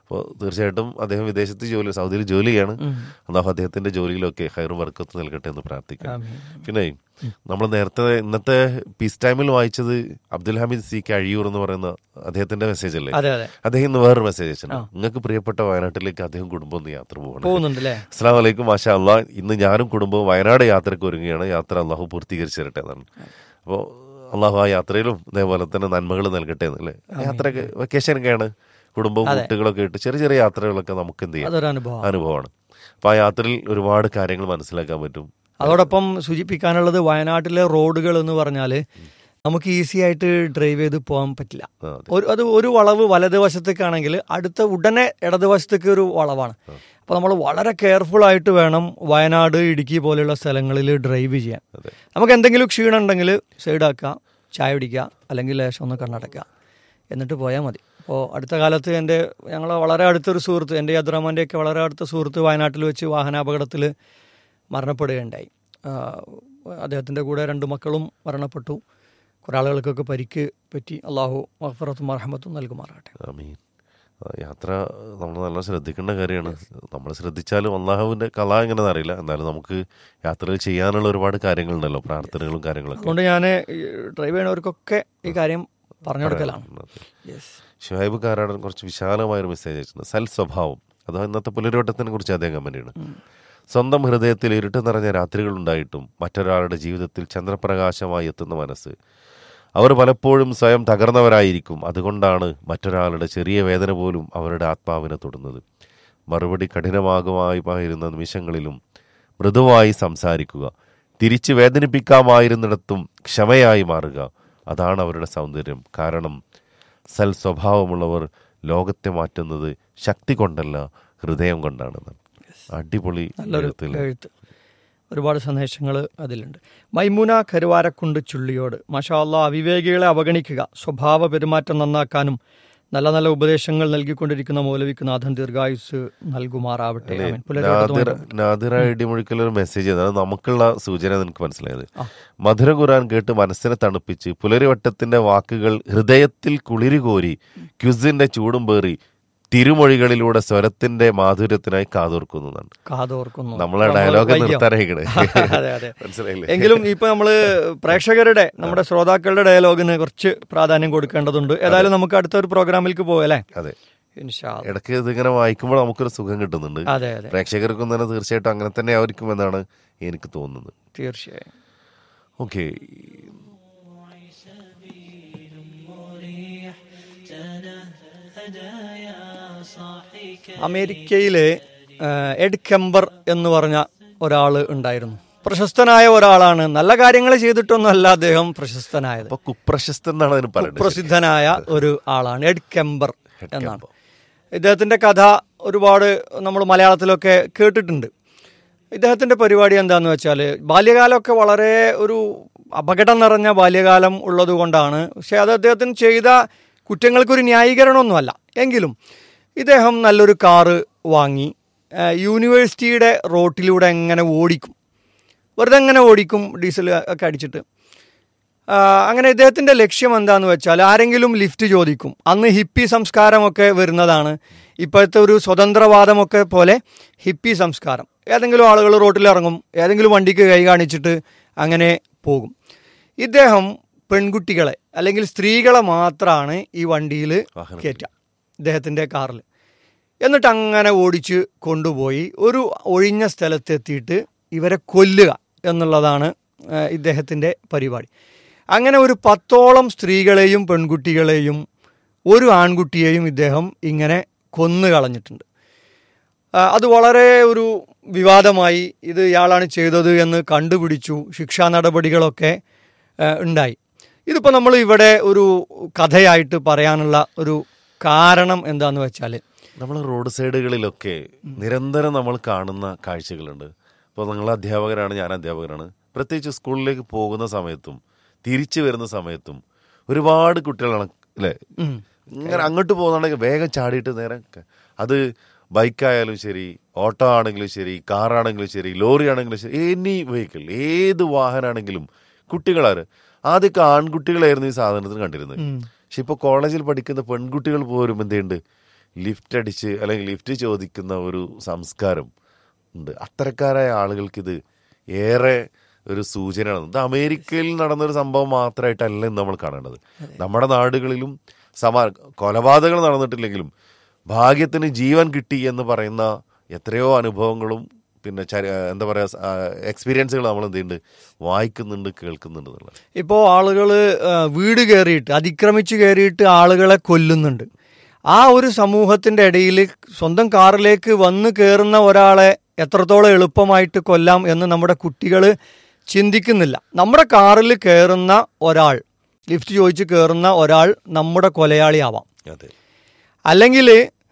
അപ്പോൾ തീർച്ചയായിട്ടും അദ്ദേഹം വിദേശത്ത് ജോലി സൗദിയിൽ ജോലി ചെയ്യാണ് അള്ളാഹു അദ്ദേഹത്തിന്റെ ജോലിയിലൊക്കെ ഹൈറും വർക്കത്ത് നൽകട്ടെ എന്ന് പ്രാർത്ഥിക്കാം
ആമീൻ.
പിന്നെ നമ്മൾ നേരത്തെ ഇന്നത്തെ പീസ് ടൈമിൽ വായിച്ചത് അബ്ദുൽ ഹമീദ് സി കഴിയൂർ എന്ന് പറയുന്ന അദ്ദേഹത്തിന്റെ മെസ്സേജ് അല്ലേ
അതെ അതെ
അദ്ദേഹം ഇന്ന് വേറൊരു മെസ്സേജ് അയച്ചിട്ടുണ്ട് നിങ്ങൾക്ക് പ്രിയപ്പെട്ട വയനാട്ടിലേക്ക് അദ്ദേഹം കുടുംബം ഒന്ന് യാത്ര പോകണം
പോകുന്നുണ്ട് അല്ലേ
അസ്സാം വലൈക്കും മാഷാ അള്ളാഹ് ഇന്ന് ഞാനും കുടുംബവും വയനാട് യാത്രയ്ക്ക് ഒരുങ്ങുകയാണ് യാത്ര അള്ളാഹു പൂർത്തീകരിച്ചു തരട്ടെ എന്നാണ് അപ്പോൾ അള്ളാഹു ആ യാത്രയിലും ഇതേപോലെ തന്നെ നന്മകൾ നൽകട്ടെ എന്നല്ലേ യാത്രയൊക്കെ വെക്കേഷനൊക്കെയാണ് കുടുംബവും കുട്ടികളൊക്കെ ആയിട്ട് ചെറിയ ചെറിയ യാത്രകളൊക്കെ നമുക്ക് എന്ത് ചെയ്യാം
അതൊരു അനുഭവം
അനുഭവമാണ് അപ്പോൾ ആ യാത്രയിൽ ഒരുപാട് കാര്യങ്ങൾ മനസ്സിലാക്കാൻ പറ്റും
അതോടൊപ്പം സൂചിപ്പിക്കാനുള്ളത് വയനാട്ടിലെ റോഡുകൾ എന്ന് പറഞ്ഞാൽ നമുക്ക് ഈസി ആയിട്ട് ഡ്രൈവ് ചെയ്ത് പോകാൻ പറ്റില്ല
ആ, അതെ.
ഒരു അത് ഒരു വളവ് വലതുവശത്തേക്കാണെങ്കിൽ അടുത്ത ഉടനെ ഇടതുവശത്തേക്ക് ഒരു വളവാണ് അപ്പോൾ നമ്മൾ വളരെ കെയർഫുൾ ആയിട്ട് വേണം വയനാട് ഇടുക്കി പോലെയുള്ള സ്ഥലങ്ങളിൽ ഡ്രൈവ് ചെയ്യാൻ
അതെ.
നമുക്ക് എന്തെങ്കിലും ക്ഷീണം ഉണ്ടെങ്കിൽ സൈഡാക്കുക ചായ പിടിക്കുക അല്ലെങ്കിൽ ലേശം ഒന്ന് കണ്ണടക്കുക എന്നിട്ട് പോയാൽ മതി അപ്പോൾ അടുത്ത കാലത്ത് എൻ്റെ ഞങ്ങൾ വളരെ അടുത്തൊരു സുഹൃത്ത് എൻ്റെ അബ്ദുറഹ്മാൻ്റെയൊക്കെ വളരെ അടുത്ത സുഹൃത്ത് വയനാട്ടിൽ വെച്ച് വാഹനാപകടത്തിൽ മരണപ്പെടുകയുണ്ടായി ആ, അദ്ദേഹത്തിൻ്റെ കൂടെ രണ്ട് മക്കളും മരണപ്പെട്ടു കുറേ ആളുകൾക്കൊക്കെ പരിക്ക് പറ്റി അള്ളാഹു മഹഫറത്തും മർഹമത്തും നൽകുമാറാട്ടെ
ആമീൻ ആ, യാത്ര നമ്മൾ നല്ല ശ്രദ്ധിക്കേണ്ട കാര്യമാണ് നമ്മൾ ശ്രദ്ധിച്ചാലും അള്ളാഹുവിന്റെ കല എങ്ങനെയെന്ന് അറിയില്ല എന്നാലും നമുക്ക് യാത്രയിൽ ചെയ്യാനുള്ള ഒരുപാട് കാര്യങ്ങളുണ്ടല്ലോ പ്രാർത്ഥനകളും കാര്യങ്ങളൊക്കെ
അതുകൊണ്ട് ഞാൻ ഡ്രൈവ് ചെയ്യണവർക്കൊക്കെ ഈ കാര്യം പറഞ്ഞു കൊടുക്കലാണ് യെസ്
ഷുഹൈബ് കാരാടൻ കുറച്ച് വിശാലമായ ഒരു മെസ്സേജ് അയച്ചിട്ടുണ്ട് സൽ സ്വഭാവം അത് ഇന്നത്തെ പുലരോട്ടത്തിനെ കുറിച്ച് അദ്ദേഹം കമന്റാണ് സ്വന്തം ഹൃദയത്തിൽ ഇരുട്ട് നിറഞ്ഞ രാത്രികൾ ഉണ്ടായിട്ടും മറ്റൊരാളുടെ ജീവിതത്തിൽ ചന്ദ്രപ്രകാശമായി എത്തുന്ന മനസ്സ് അവർ പലപ്പോഴും സ്വയം തകർന്നവരായിരിക്കും അതുകൊണ്ടാണ് മറ്റൊരാളുടെ ചെറിയ വേദന പോലും അവരുടെ ആത്മാവിനെ തൊടുന്നത് മറുപടി കഠിനമാകുമായിരുന്ന നിമിഷങ്ങളിലും മൃദുവായി സംസാരിക്കുക തിരിച്ച് വേദനിപ്പിക്കാമായിരുന്നിടത്തും ക്ഷമയായി മാറുക അതാണ് അവരുടെ സൗന്ദര്യം കാരണം സൽ സ്വഭാവമുള്ളവർ ലോകത്തെ മാറ്റുന്നത് ശക്തി കൊണ്ടല്ല ഹൃദയം കൊണ്ടാണെന്ന് അടിപൊളി
നല്ലൊരു
എഴുത്തിൽ.
എഴുത്ത് ഒരുപാട് സന്ദേശങ്ങൾ അതിലുണ്ട് മൈമുന കരുവാരക്കുണ്ട് ചുള്ളിയോട് മാഷാല്ല അവിവേകികളെ അവഗണിക്കുക സ്വഭാവ പെരുമാറ്റം നന്നാക്കാനും നല്ല നല്ല ഉപദേശങ്ങൾ നൽകിക്കൊണ്ടിരിക്കുന്ന മൗലവിക്ക് നാഥൻ ദീർഘായുസ് നൽകുമാറാവട്ടെ ആമീൻ. പുലരുവട്ടത്തുമായി
നാദിറ നാദിറ ഇടിമുഴിക്കൽ ഒരു മെസ്സേജ് ചെയ്തത് അത് നമുക്കുള്ള സൂചന നിനക്ക് മനസ്സിലായത് മധുര ഖുറാൻ കേട്ട് മനസ്സിനെ തണുപ്പിച്ച് പുലരിവട്ടത്തിന്റെ വാക്കുകൾ ഹൃദയത്തിൽ കുളിരി കോരി ക്യുസിന്റെ ചൂടും പേറി തിരുമൊഴികളിലൂടെ സ്വരത്തിന്റെ മാധുര്യത്തിനായി കാതോർക്കുന്നു എന്നാണ്
കാതോർക്കുന്നു
നമ്മളെ
നമ്മള്
ഡയലോഗ്
വൈകിയോ?
നിർത്താറേക്കണ്
അതെ അതെ
മനസ്സിലായില്ലേ
എങ്കിലും ഇപ്പൊ നമ്മള് പ്രേക്ഷകരുടെ നമ്മുടെ ശ്രോതാക്കളുടെ ഡയലോഗിന് കുറച്ച് പ്രാധാന്യം കൊടുക്കേണ്ടതുണ്ട് ഏതായാലും നമുക്ക് അടുത്ത ഒരു പ്രോഗ്രാമിലേക്ക് പോകല്ലേ
അതെ
ഇൻഷാ അല്ലാ.
ഇടയ്ക്ക് ഇതിങ്ങനെ വായിക്കുമ്പോൾ നമുക്കൊരു സുഖം കിട്ടുന്നുണ്ട്
അതെ അതെ
പ്രേക്ഷകർക്കും തന്നെ തീർച്ചയായിട്ടും അങ്ങനെ തന്നെ ആയിരിക്കും എന്നാണ് എനിക്ക് തോന്നുന്നത്
തീർച്ചയായും
ഓക്കെ
അമേരിക്കയിലെ ആ, എഡ് കെമ്പർ എന്ന് പറഞ്ഞ ഒരാൾ ഉണ്ടായിരുന്നു പ്രശസ്തനായ ഒരാളാണ് നല്ല കാര്യങ്ങൾ ചെയ്തിട്ടൊന്നുമല്ല അദ്ദേഹം പ്രശസ്തനായത്
അപ്പൊ കുപ്രശസ്തൻ എന്നാണ് അതിന് പറയുന്നത്
പ്രസിദ്ധനായ ഒരു ആളാണ് എഡ് കെമ്പർ എന്നാണ് ഇദ്ദേഹത്തിന്റെ കഥ ഒരുപാട് നമ്മൾ മലയാളത്തിലൊക്കെ കേട്ടിട്ടുണ്ട് ഇദ്ദേഹത്തിന്റെ പരിപാടി എന്താന്ന് വെച്ചാൽ ബാല്യകാലമൊക്കെ വളരെ ഒരു അപകടം നിറഞ്ഞ ബാല്യകാലം ഉള്ളത് കൊണ്ടാണ് പക്ഷെ അത് അദ്ദേഹത്തിന് ചെയ്ത കുറ്റങ്ങൾക്കൊരു ന്യായീകരണമൊന്നുമല്ല എങ്കിലും ഇദ്ദേഹം നല്ലൊരു കാറ് വാങ്ങി ആ, യൂണിവേഴ്സിറ്റിയുടെ റോട്ടിലൂടെ എങ്ങനെ ഓടിക്കും വെറുതെ എങ്ങനെ ഓടിക്കും ഡീസൽ ഒക്കെ അടിച്ചിട്ട് ആ, അങ്ങനെ ഇദ്ദേഹത്തിന്റെ ലക്ഷ്യം എന്താന്ന് വെച്ചാൽ ആരെങ്കിലും ലിഫ്റ്റ് ചോദിക്കും അന്ന് ഹിപ്പി സംസ്കാരമൊക്കെ വരുന്നതാണ് ഇപ്പോഴത്തെ ഒരു സ്വതന്ത്രവാദമൊക്കെ പോലെ ഹിപ്പി സംസ്കാരം ഏതെങ്കിലും ആളുകൾ റോട്ടിലിറങ്ങും ഏതെങ്കിലും വണ്ടിക്ക് കൈ കാണിച്ചിട്ട് അങ്ങനെ പോകും ഇദ്ദേഹം പെൺകുട്ടികളെ അല്ലെങ്കിൽ സ്ത്രീകളെ മാത്രമാണ് ഈ വണ്ടിയിൽ കയറ്റുക ഇദ്ദേഹത്തിൻ്റെ കാറിൽ എന്നിട്ട് അങ്ങനെ ഓടിച്ച് കൊണ്ടുപോയി ഒരു ഒഴിഞ്ഞ സ്ഥലത്തെത്തിയിട്ട് ഇവരെ കൊല്ലുക എന്നുള്ളതാണ് ആ, ഇദ്ദേഹത്തിൻ്റെ പരിപാടി അങ്ങനെ ഒരു പത്തോളം സ്ത്രീകളെയും പെൺകുട്ടികളെയും ഒരു ആൺകുട്ടിയെയും ഇദ്ദേഹം ഇങ്ങനെ കൊന്നു കളഞ്ഞിട്ടുണ്ട് ആ, അത് വളരെ ഒരു വിവാദമായി ഇത് ഇയാളാണ് ചെയ്തത് എന്ന് കണ്ടുപിടിച്ചു ശിക്ഷാ നടപടികളൊക്കെ ആ, ഉണ്ടായി ഇതിപ്പോൾ നമ്മൾ ഇവിടെ ഒരു കഥയായിട്ട് പറയാനുള്ള ഒരു കാരണം എന്താന്ന് വെച്ചാൽ
നമ്മൾ റോഡ് സൈഡുകളിലൊക്കെ നിരന്തരം നമ്മൾ കാണുന്ന കാഴ്ചകളുണ്ട് ഇപ്പോൾ നിങ്ങൾ അധ്യാപകരാണ് ഞാൻ അധ്യാപകരാണ് പ്രത്യേകിച്ച് സ്കൂളിലേക്ക് പോകുന്ന സമയത്തും തിരിച്ചു വരുന്ന സമയത്തും ഒരുപാട് കുട്ടികളാണ് അല്ലേ ഇങ്ങനെ അങ്ങോട്ട് പോകുന്നുണ്ടെങ്കിൽ വേഗം ചാടിയിട്ട് നേരെ ക- അത് ബൈക്കായാലും ശരി ഓട്ടോ ആണെങ്കിലും ശരി കാറാണെങ്കിലും ശരി ലോറി ആണെങ്കിലും ശരി എനി വെഹിക്കിൾ ഏത് വാഹനമാണെങ്കിലും കുട്ടികളാര് ആദ്യമൊക്കെ ആൺകുട്ടികളായിരുന്നു ഈ സാധനത്തിന് കണ്ടിരുന്നത് പക്ഷെ ഇപ്പൊ കോളേജിൽ പഠിക്കുന്ന പെൺകുട്ടികൾ പോലും എന്തുണ്ട് ലിഫ്റ്റ് അടിച്ച് അല്ലെങ്കിൽ ലിഫ്റ്റ് ചോദിക്കുന്ന ഒരു സംസ്കാരം ഉണ്ട് അത്തരക്കാരായ ആളുകൾക്ക് ഇത് ഏറെ ഒരു സൂചനയാണ് ഇത് അമേരിക്കയിൽ നടന്നൊരു സംഭവം മാത്രമായിട്ടല്ല ഇന്ന് നമ്മൾ കാണേണ്ടത് നമ്മുടെ നാടുകളിലും സമാ കൊലപാതകങ്ങൾ നടന്നിട്ടില്ലെങ്കിലും ഭാഗ്യത്തിന് ജീവൻ കിട്ടി എന്ന് പറയുന്ന എത്രയോ അനുഭവങ്ങളും പിന്നെ ചരി- എന്താ പറയുക എക്സ്പീരിയൻസുകൾ നമ്മൾ എന്ത് ചെയ്യുന്നുണ്ട് വായിക്കുന്നുണ്ട് കേൾക്കുന്നുണ്ട് എന്നുള്ളത്
ഇപ്പോൾ ആളുകൾ വീട് കയറിയിട്ട് അതിക്രമിച്ച് കയറിയിട്ട് ആളുകളെ കൊല്ലുന്നുണ്ട് ആ ഒരു സമൂഹത്തിന്റെ ഇടയിൽ സ്വന്തം കാറിലേക്ക് വന്ന് കയറുന്ന ഒരാളെ എത്രത്തോളം എളുപ്പമായിട്ട് കൊല്ലാം എന്ന് നമ്മുടെ കുട്ടികൾ ചിന്തിക്കുന്നില്ല നമ്മുടെ കാറിൽ കയറുന്ന ഒരാൾ ലിഫ്റ്റ് ചോദിച്ച് കയറുന്ന ഒരാൾ നമ്മുടെ കൊലയാളിയാവാം
അതെ
അല്ലെങ്കിൽ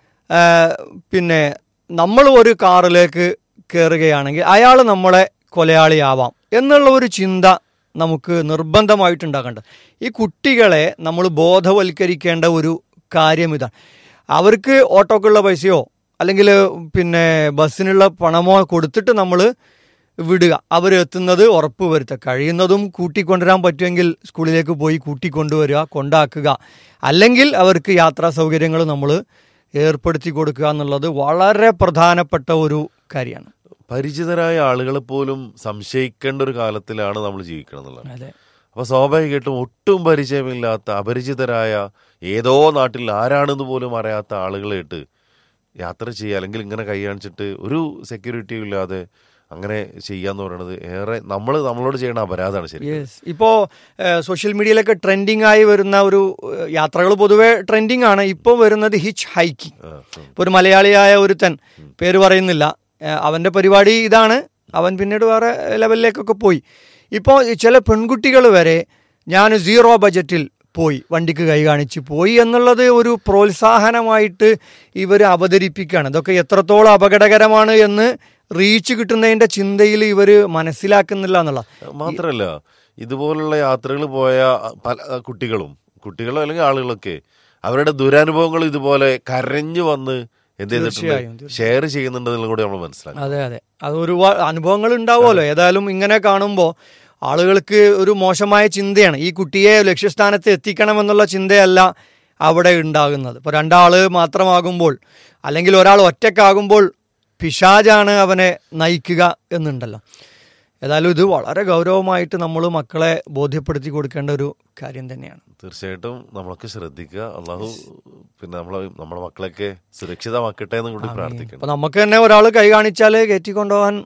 പിന്നെ നമ്മൾ ഒരു കാറിലേക്ക് കയറുകയാണെങ്കിൽ അയാൾ നമ്മളെ കൊലയാളിയാവാം എന്നുള്ള ഒരു ചിന്ത നമുക്ക് നിർബന്ധമായിട്ടുണ്ടാകേണ്ടത് ഈ കുട്ടികളെ നമ്മൾ ബോധവൽക്കരിക്കേണ്ട ഒരു കാര്യം ഇതാണ് അവർക്ക് ഓട്ടോക്കുള്ള പൈസയോ അല്ലെങ്കിൽ പിന്നെ ബസ്സിനുള്ള പണമോ കൊടുത്തിട്ട് നമ്മൾ വിടുക അവരെത്തുന്നത് ഉറപ്പ് വരുത്തുക കഴിയുന്നതും കൂട്ടിക്കൊണ്ടുവരാൻ പറ്റുമെങ്കിൽ സ്കൂളിലേക്ക് പോയി കൂട്ടിക്കൊണ്ടുവരിക കൊണ്ടാക്കുക അല്ലെങ്കിൽ അവർക്ക് യാത്രാ സൗകര്യങ്ങൾ നമ്മൾ ഏർപ്പെടുത്തി കൊടുക്കുക എന്നുള്ളത് വളരെ പ്രധാനപ്പെട്ട ഒരു കാര്യമാണ്
പരിചിതരായ ആളുകളെ പോലും സംശയിക്കേണ്ട ഒരു കാലത്തിലാണ് നമ്മൾ ജീവിക്കണം എന്നുള്ളത്
അതെ
അപ്പൊ സ്വാഭാവികമായിട്ടും ഒട്ടും പരിചയമില്ലാത്ത അപരിചിതരായ ഏതോ നാട്ടിൽ ആരാണെന്ന് പോലും അറിയാത്ത ആളുകളായിട്ട് യാത്ര ചെയ്യുക അല്ലെങ്കിൽ ഇങ്ങനെ കൈ കാണിച്ചിട്ട് ഒരു സെക്യൂരിറ്റിയും ഇല്ലാതെ അങ്ങനെ ചെയ്യാന്ന് പറയുന്നത് ഏറെ നമ്മൾ നമ്മളോട് ചെയ്യുന്ന അപരാധമാണ് ശരി
യെസ് ഇപ്പോൾ സോഷ്യൽ മീഡിയയിലൊക്കെ ട്രെൻഡിങ് ആയി വരുന്ന ഒരു യാത്രകൾ പൊതുവെ ട്രെൻഡിങ് ആണ് ഇപ്പോൾ വരുന്നത് ഹിച്ച് ഹൈക്കിംഗ് ഇപ്പോൾ ഒരു മലയാളിയായ ഒരുത്തൻ പേര് പറയുന്നില്ല ഏഹ് അവന്റെ പരിപാടി ഇതാണ് അവൻ പിന്നീട് വേറെ ലെവലിലേക്കൊക്കെ പോയി ഇപ്പോൾ ചില പെൺകുട്ടികൾ വരെ ഞാൻ സീറോ ബജറ്റിൽ പോയി വണ്ടിക്ക് കൈ കാണിച്ച് പോയി എന്നുള്ളത് ഒരു പ്രോത്സാഹനമായിട്ട് ഇവർ അവതരിപ്പിക്കുകയാണ് ഇതൊക്കെ എത്രത്തോളം അപകടകരമാണ് എന്ന് റീച്ച് കിട്ടുന്നതിന്റെ ചിന്തയിൽ ഇവർ മനസ്സിലാക്കുന്നില്ല എന്നുള്ള
മാത്രല്ല ഇതുപോലുള്ള യാത്രകൾ പോയ പല കുട്ടികളും കുട്ടികളോ അല്ലെങ്കിൽ ആളുകളൊക്കെ അവരുടെ ദുരനുഭവങ്ങൾ ഇതുപോലെ കരഞ്ഞു വന്ന് എന്ത്
തീർച്ചയായും,
ചെയ്തിട്ടുണ്ട് ഷെയർ ചെയ്യുന്നുണ്ടെന്നും കൂടി നമ്മൾ മനസ്സിലാക്കണം
അതെ അതെ അത് ഒരുപാട് അനുഭവങ്ങൾ ഉണ്ടാവുമല്ലോ ഏതായാലും ഇങ്ങനെ കാണുമ്പോൾ ആളുകൾക്ക് ഒരു മോശമായ ചിന്തയാണ് ഈ കുട്ടിയെ ലക്ഷ്യസ്ഥാനത്ത് എത്തിക്കണം എന്നുള്ള ചിന്തയല്ല അവിടെ ഉണ്ടാകുന്നത് ഇപ്പോൾ രണ്ടാള് മാത്രമാകുമ്പോൾ അല്ലെങ്കിൽ ഒരാൾ ഒറ്റക്കാകുമ്പോൾ പിശാജാണ് അവനെ നയിക്കുക എന്നുണ്ടല്ലോ ഏതായാലും ഇത് വളരെ ഗൗരവമായിട്ട് നമ്മൾ മക്കളെ ബോധ്യപ്പെടുത്തി കൊടുക്കേണ്ട ഒരു കാര്യം തന്നെയാണ്
തീർച്ചയായിട്ടും നമ്മളൊക്കെ ശ്രദ്ധിക്കുക അള്ളാഹു പിന്നെ നമ്മളെ നമ്മളെ മക്കളൊക്കെ സുരക്ഷിതമാക്കട്ടെ എന്നും കൂടി പ്രാർത്ഥിക്കണം
അപ്പൊ നമുക്ക് തന്നെ ഒരാൾ കൈ കാണിച്ചാൽ കയറ്റിക്കൊണ്ടുപോകാൻ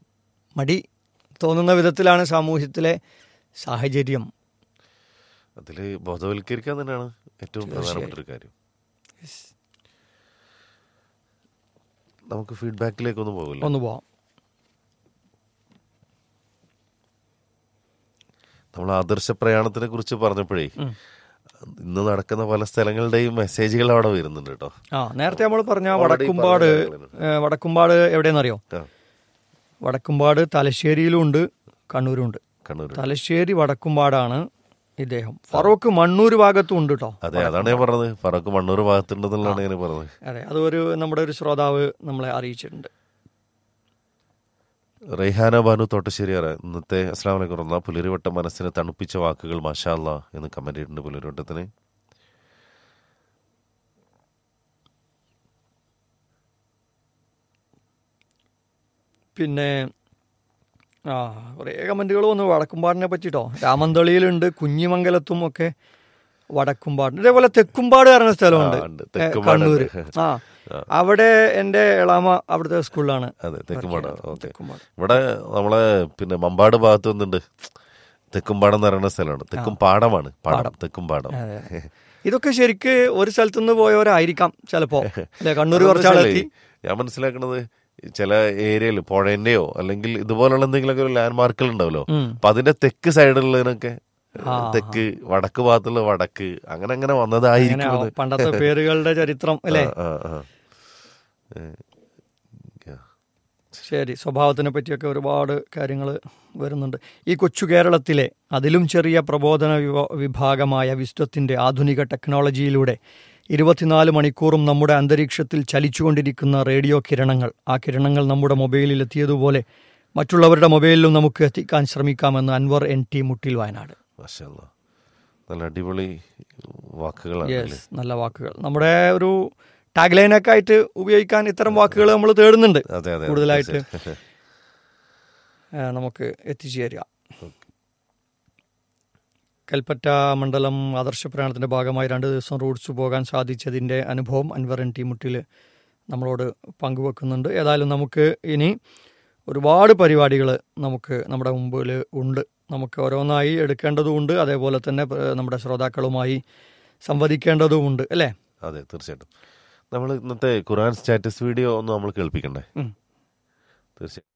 മടി തോന്നുന്ന വിധത്തിലാണ് സാമൂഹ്യത്തിലെ സാഹചര്യം
അതിൽ ബോധവൽക്കരിക്കാൻ തന്നെയാണ് ഏറ്റവും പ്രധാനപ്പെട്ട ഒരു കാര്യം നമുക്ക് ഫീഡ്ബാക്കിലേക്ക് ഒന്ന് പോകില്ല
ഒന്ന് പോവാം
നമ്മൾ ആദർശ പ്രയാണത്തിനെ കുറിച്ച് പറഞ്ഞപ്പോഴേ ഇന്ന് നടക്കുന്ന പല സ്ഥലങ്ങളുടെയും മെസ്സേജുകൾ അവിടെ വരുന്നുണ്ട് കേട്ടോ
ആ നേരത്തെ നമ്മൾ പറഞ്ഞ
Already
വടക്കുംപാട്
പറഞ്ഞ കാര്യങ്ങളാണ്.
ഏ, വടക്കുംപാട് എവിടെയെന്നറിയോ
ആ,
വടക്കുംപാട് തലശ്ശേരിയിലും ഉണ്ട് കണ്ണൂരും ഉണ്ട്
കണ്ണൂർ
തലശ്ശേരി വടക്കുംപാടാണ് ഇദ്ദേഹം ഫറൂഖ് മണ്ണൂർ ഭാഗത്തും ഉണ്ട് കേട്ടോ
അതെ അതാണ് ഞാൻ പറഞ്ഞത് ഫറക്ക് മണ്ണൂർ ഭാഗത്തുണ്ടെന്നുള്ളതാണ് ഞാൻ പറഞ്ഞത്
അതെ അതൊരു നമ്മുടെ ഒരു ശ്രോതാവ് നമ്മളെ അറിയിച്ചിട്ടുണ്ട്
റെയ്ഹാന ബാനു തോട്ടശ്ശേരി അറിയാം ഇന്നത്തെ അസ്ലാം വലൈക്കും പറഞ്ഞ പുലരിവട്ട മനസ്സിനെ തണുപ്പിച്ച വാക്കുകൾ മാഷാല്ല എന്ന് കമന്റ് ചെയ്തിട്ടുണ്ട് പുലരിവട്ടത്തിന്
പിന്നെ ആ കുറേ കമൻറ്റുകൾ വന്നു വടക്കുംപാടിനെ പറ്റിട്ടോ രാമന്തളിയിലുണ്ട് കുഞ്ഞിമംഗലത്തും ഒക്കെ വടക്കുംപാട് ഇതേപോലെ തെക്കുംപാട് പറഞ്ഞ സ്ഥലമുണ്ട്
ആ, ഉണ്ട്.
ഏ,
തെക്കുംപാട്
കണ്ണൂര്
ഉണ്ട്.
ആ അവിടെ എൻ്റെ എളാമ അവിടുത്തെ സ്കൂളിലാണ്
അതെ തെക്കുംപാട് ഓക്കെ
തെക്കുംപാട്
ഇവിടെ നമ്മളെ പിന്നെ മമ്പാട് ഭാഗത്ത് വന്നിട്ടുണ്ട് തെക്കുംപാടം എന്ന് പറയുന്ന സ്ഥലമാണ് തെക്കും പാടമാണ് പാടം തെക്കും പാടം
ഇതൊക്കെ ശരിക്ക് ഒരു സ്ഥലത്തുനിന്ന് പോയവരായിരിക്കാം ചിലപ്പോ അല്ലെ കണ്ണൂർ കുറച്ചാളെത്തി
ഞാൻ മനസ്സിലാക്കണത് ചില ഏരിയയിൽ പുഴന്റെയോ അല്ലെങ്കിൽ ഇതുപോലുള്ള എന്തെങ്കിലുമൊക്കെ ഒരു ലാൻഡ് മാർക്കുകൾ ഉണ്ടാവല്ലോ
ഉം.
അപ്പൊ അതിന്റെ തെക്ക് സൈഡിലുള്ളതിനൊക്കെ തെക്ക് വടക്ക് ഭാഗത്തുള്ള വടക്ക് അങ്ങനെ അങ്ങനെ വന്നതായിരിക്കും
അങ്ങനെ
എന്ന്.
പണ്ടത്തെ പേരുകളുടെ ചരിത്രം അല്ലേ
ആ, ആ, ആ. ഏ, ആ.
ശരി സ്വഭാവത്തിനെ പറ്റിയൊക്കെ ഒരുപാട് കാര്യങ്ങൾ വരുന്നുണ്ട് ഈ കൊച്ചു കേരളത്തിലെ അതിലും ചെറിയ പ്രബോധന വിവ- വിഭാഗമായ വിശ്വത്തിന്റെ ആധുനിക ടെക്നോളജിയിലൂടെ ഇരുപത്തിനാല് മണിക്കൂറും നമ്മുടെ അന്തരീക്ഷത്തിൽ ചലിച്ചുകൊണ്ടിരിക്കുന്ന റേഡിയോ കിരണങ്ങൾ ആ കിരണങ്ങൾ നമ്മുടെ മൊബൈലിൽ എത്തിയതുപോലെ മറ്റുള്ളവരുടെ മൊബൈലിലും നമുക്ക് എത്തിക്കാൻ ശ്രമിക്കാമെന്ന് അൻവർ എൻ ടി മുട്ടിൽ വയനാട്
മാഷാ അല്ലാ. നല്ല അടിപൊളി വാക്കുകളാണ്
യെസ് നല്ല വാക്കുകൾ നമ്മുടെ ഒരു ടാഗ് ലൈനൊക്കെ ആയിട്ട് ഉപയോഗിക്കാൻ ഇത്തരം വാക്കുകൾ നമ്മൾ തേടുന്നുണ്ട്
അതെ അതെ
കൂടുതലായിട്ട്
തീർച്ചയായും.
ആ, നമുക്ക് എത്തിച്ചു തരിക കൽപ്പറ്റ മണ്ഡലം ആദർശ പ്രയാണത്തിൻ്റെ ഭാഗമായി രണ്ട് ദിവസം റൂട്ട്സ് പോകാൻ സാധിച്ചതിൻ്റെ അനുഭവം അൻവർ എൻ ടി മുട്ടിൽ നമ്മളോട് പങ്കുവെക്കുന്നുണ്ട് ഏതായാലും നമുക്ക് ഇനി ഒരുപാട് പരിപാടികൾ നമുക്ക് നമ്മുടെ മുമ്പിൽ ഉണ്ട് നമുക്ക് ഓരോന്നായി എടുക്കേണ്ടതുമുണ്ട് അതേപോലെ തന്നെ ഏഹ്, നമ്മുടെ ശ്രോതാക്കളുമായി സംവദിക്കേണ്ടതുമുണ്ട് അല്ലേ
അതെ തീർച്ചയായിട്ടും നമ്മൾ ഇന്നത്തെ ഖുറാൻ സ്റ്റാറ്റസ് വീഡിയോ ഒന്ന് നമ്മൾ കേൾപ്പിക്കണ്ടേ
ഉം.
തീർച്ചയായും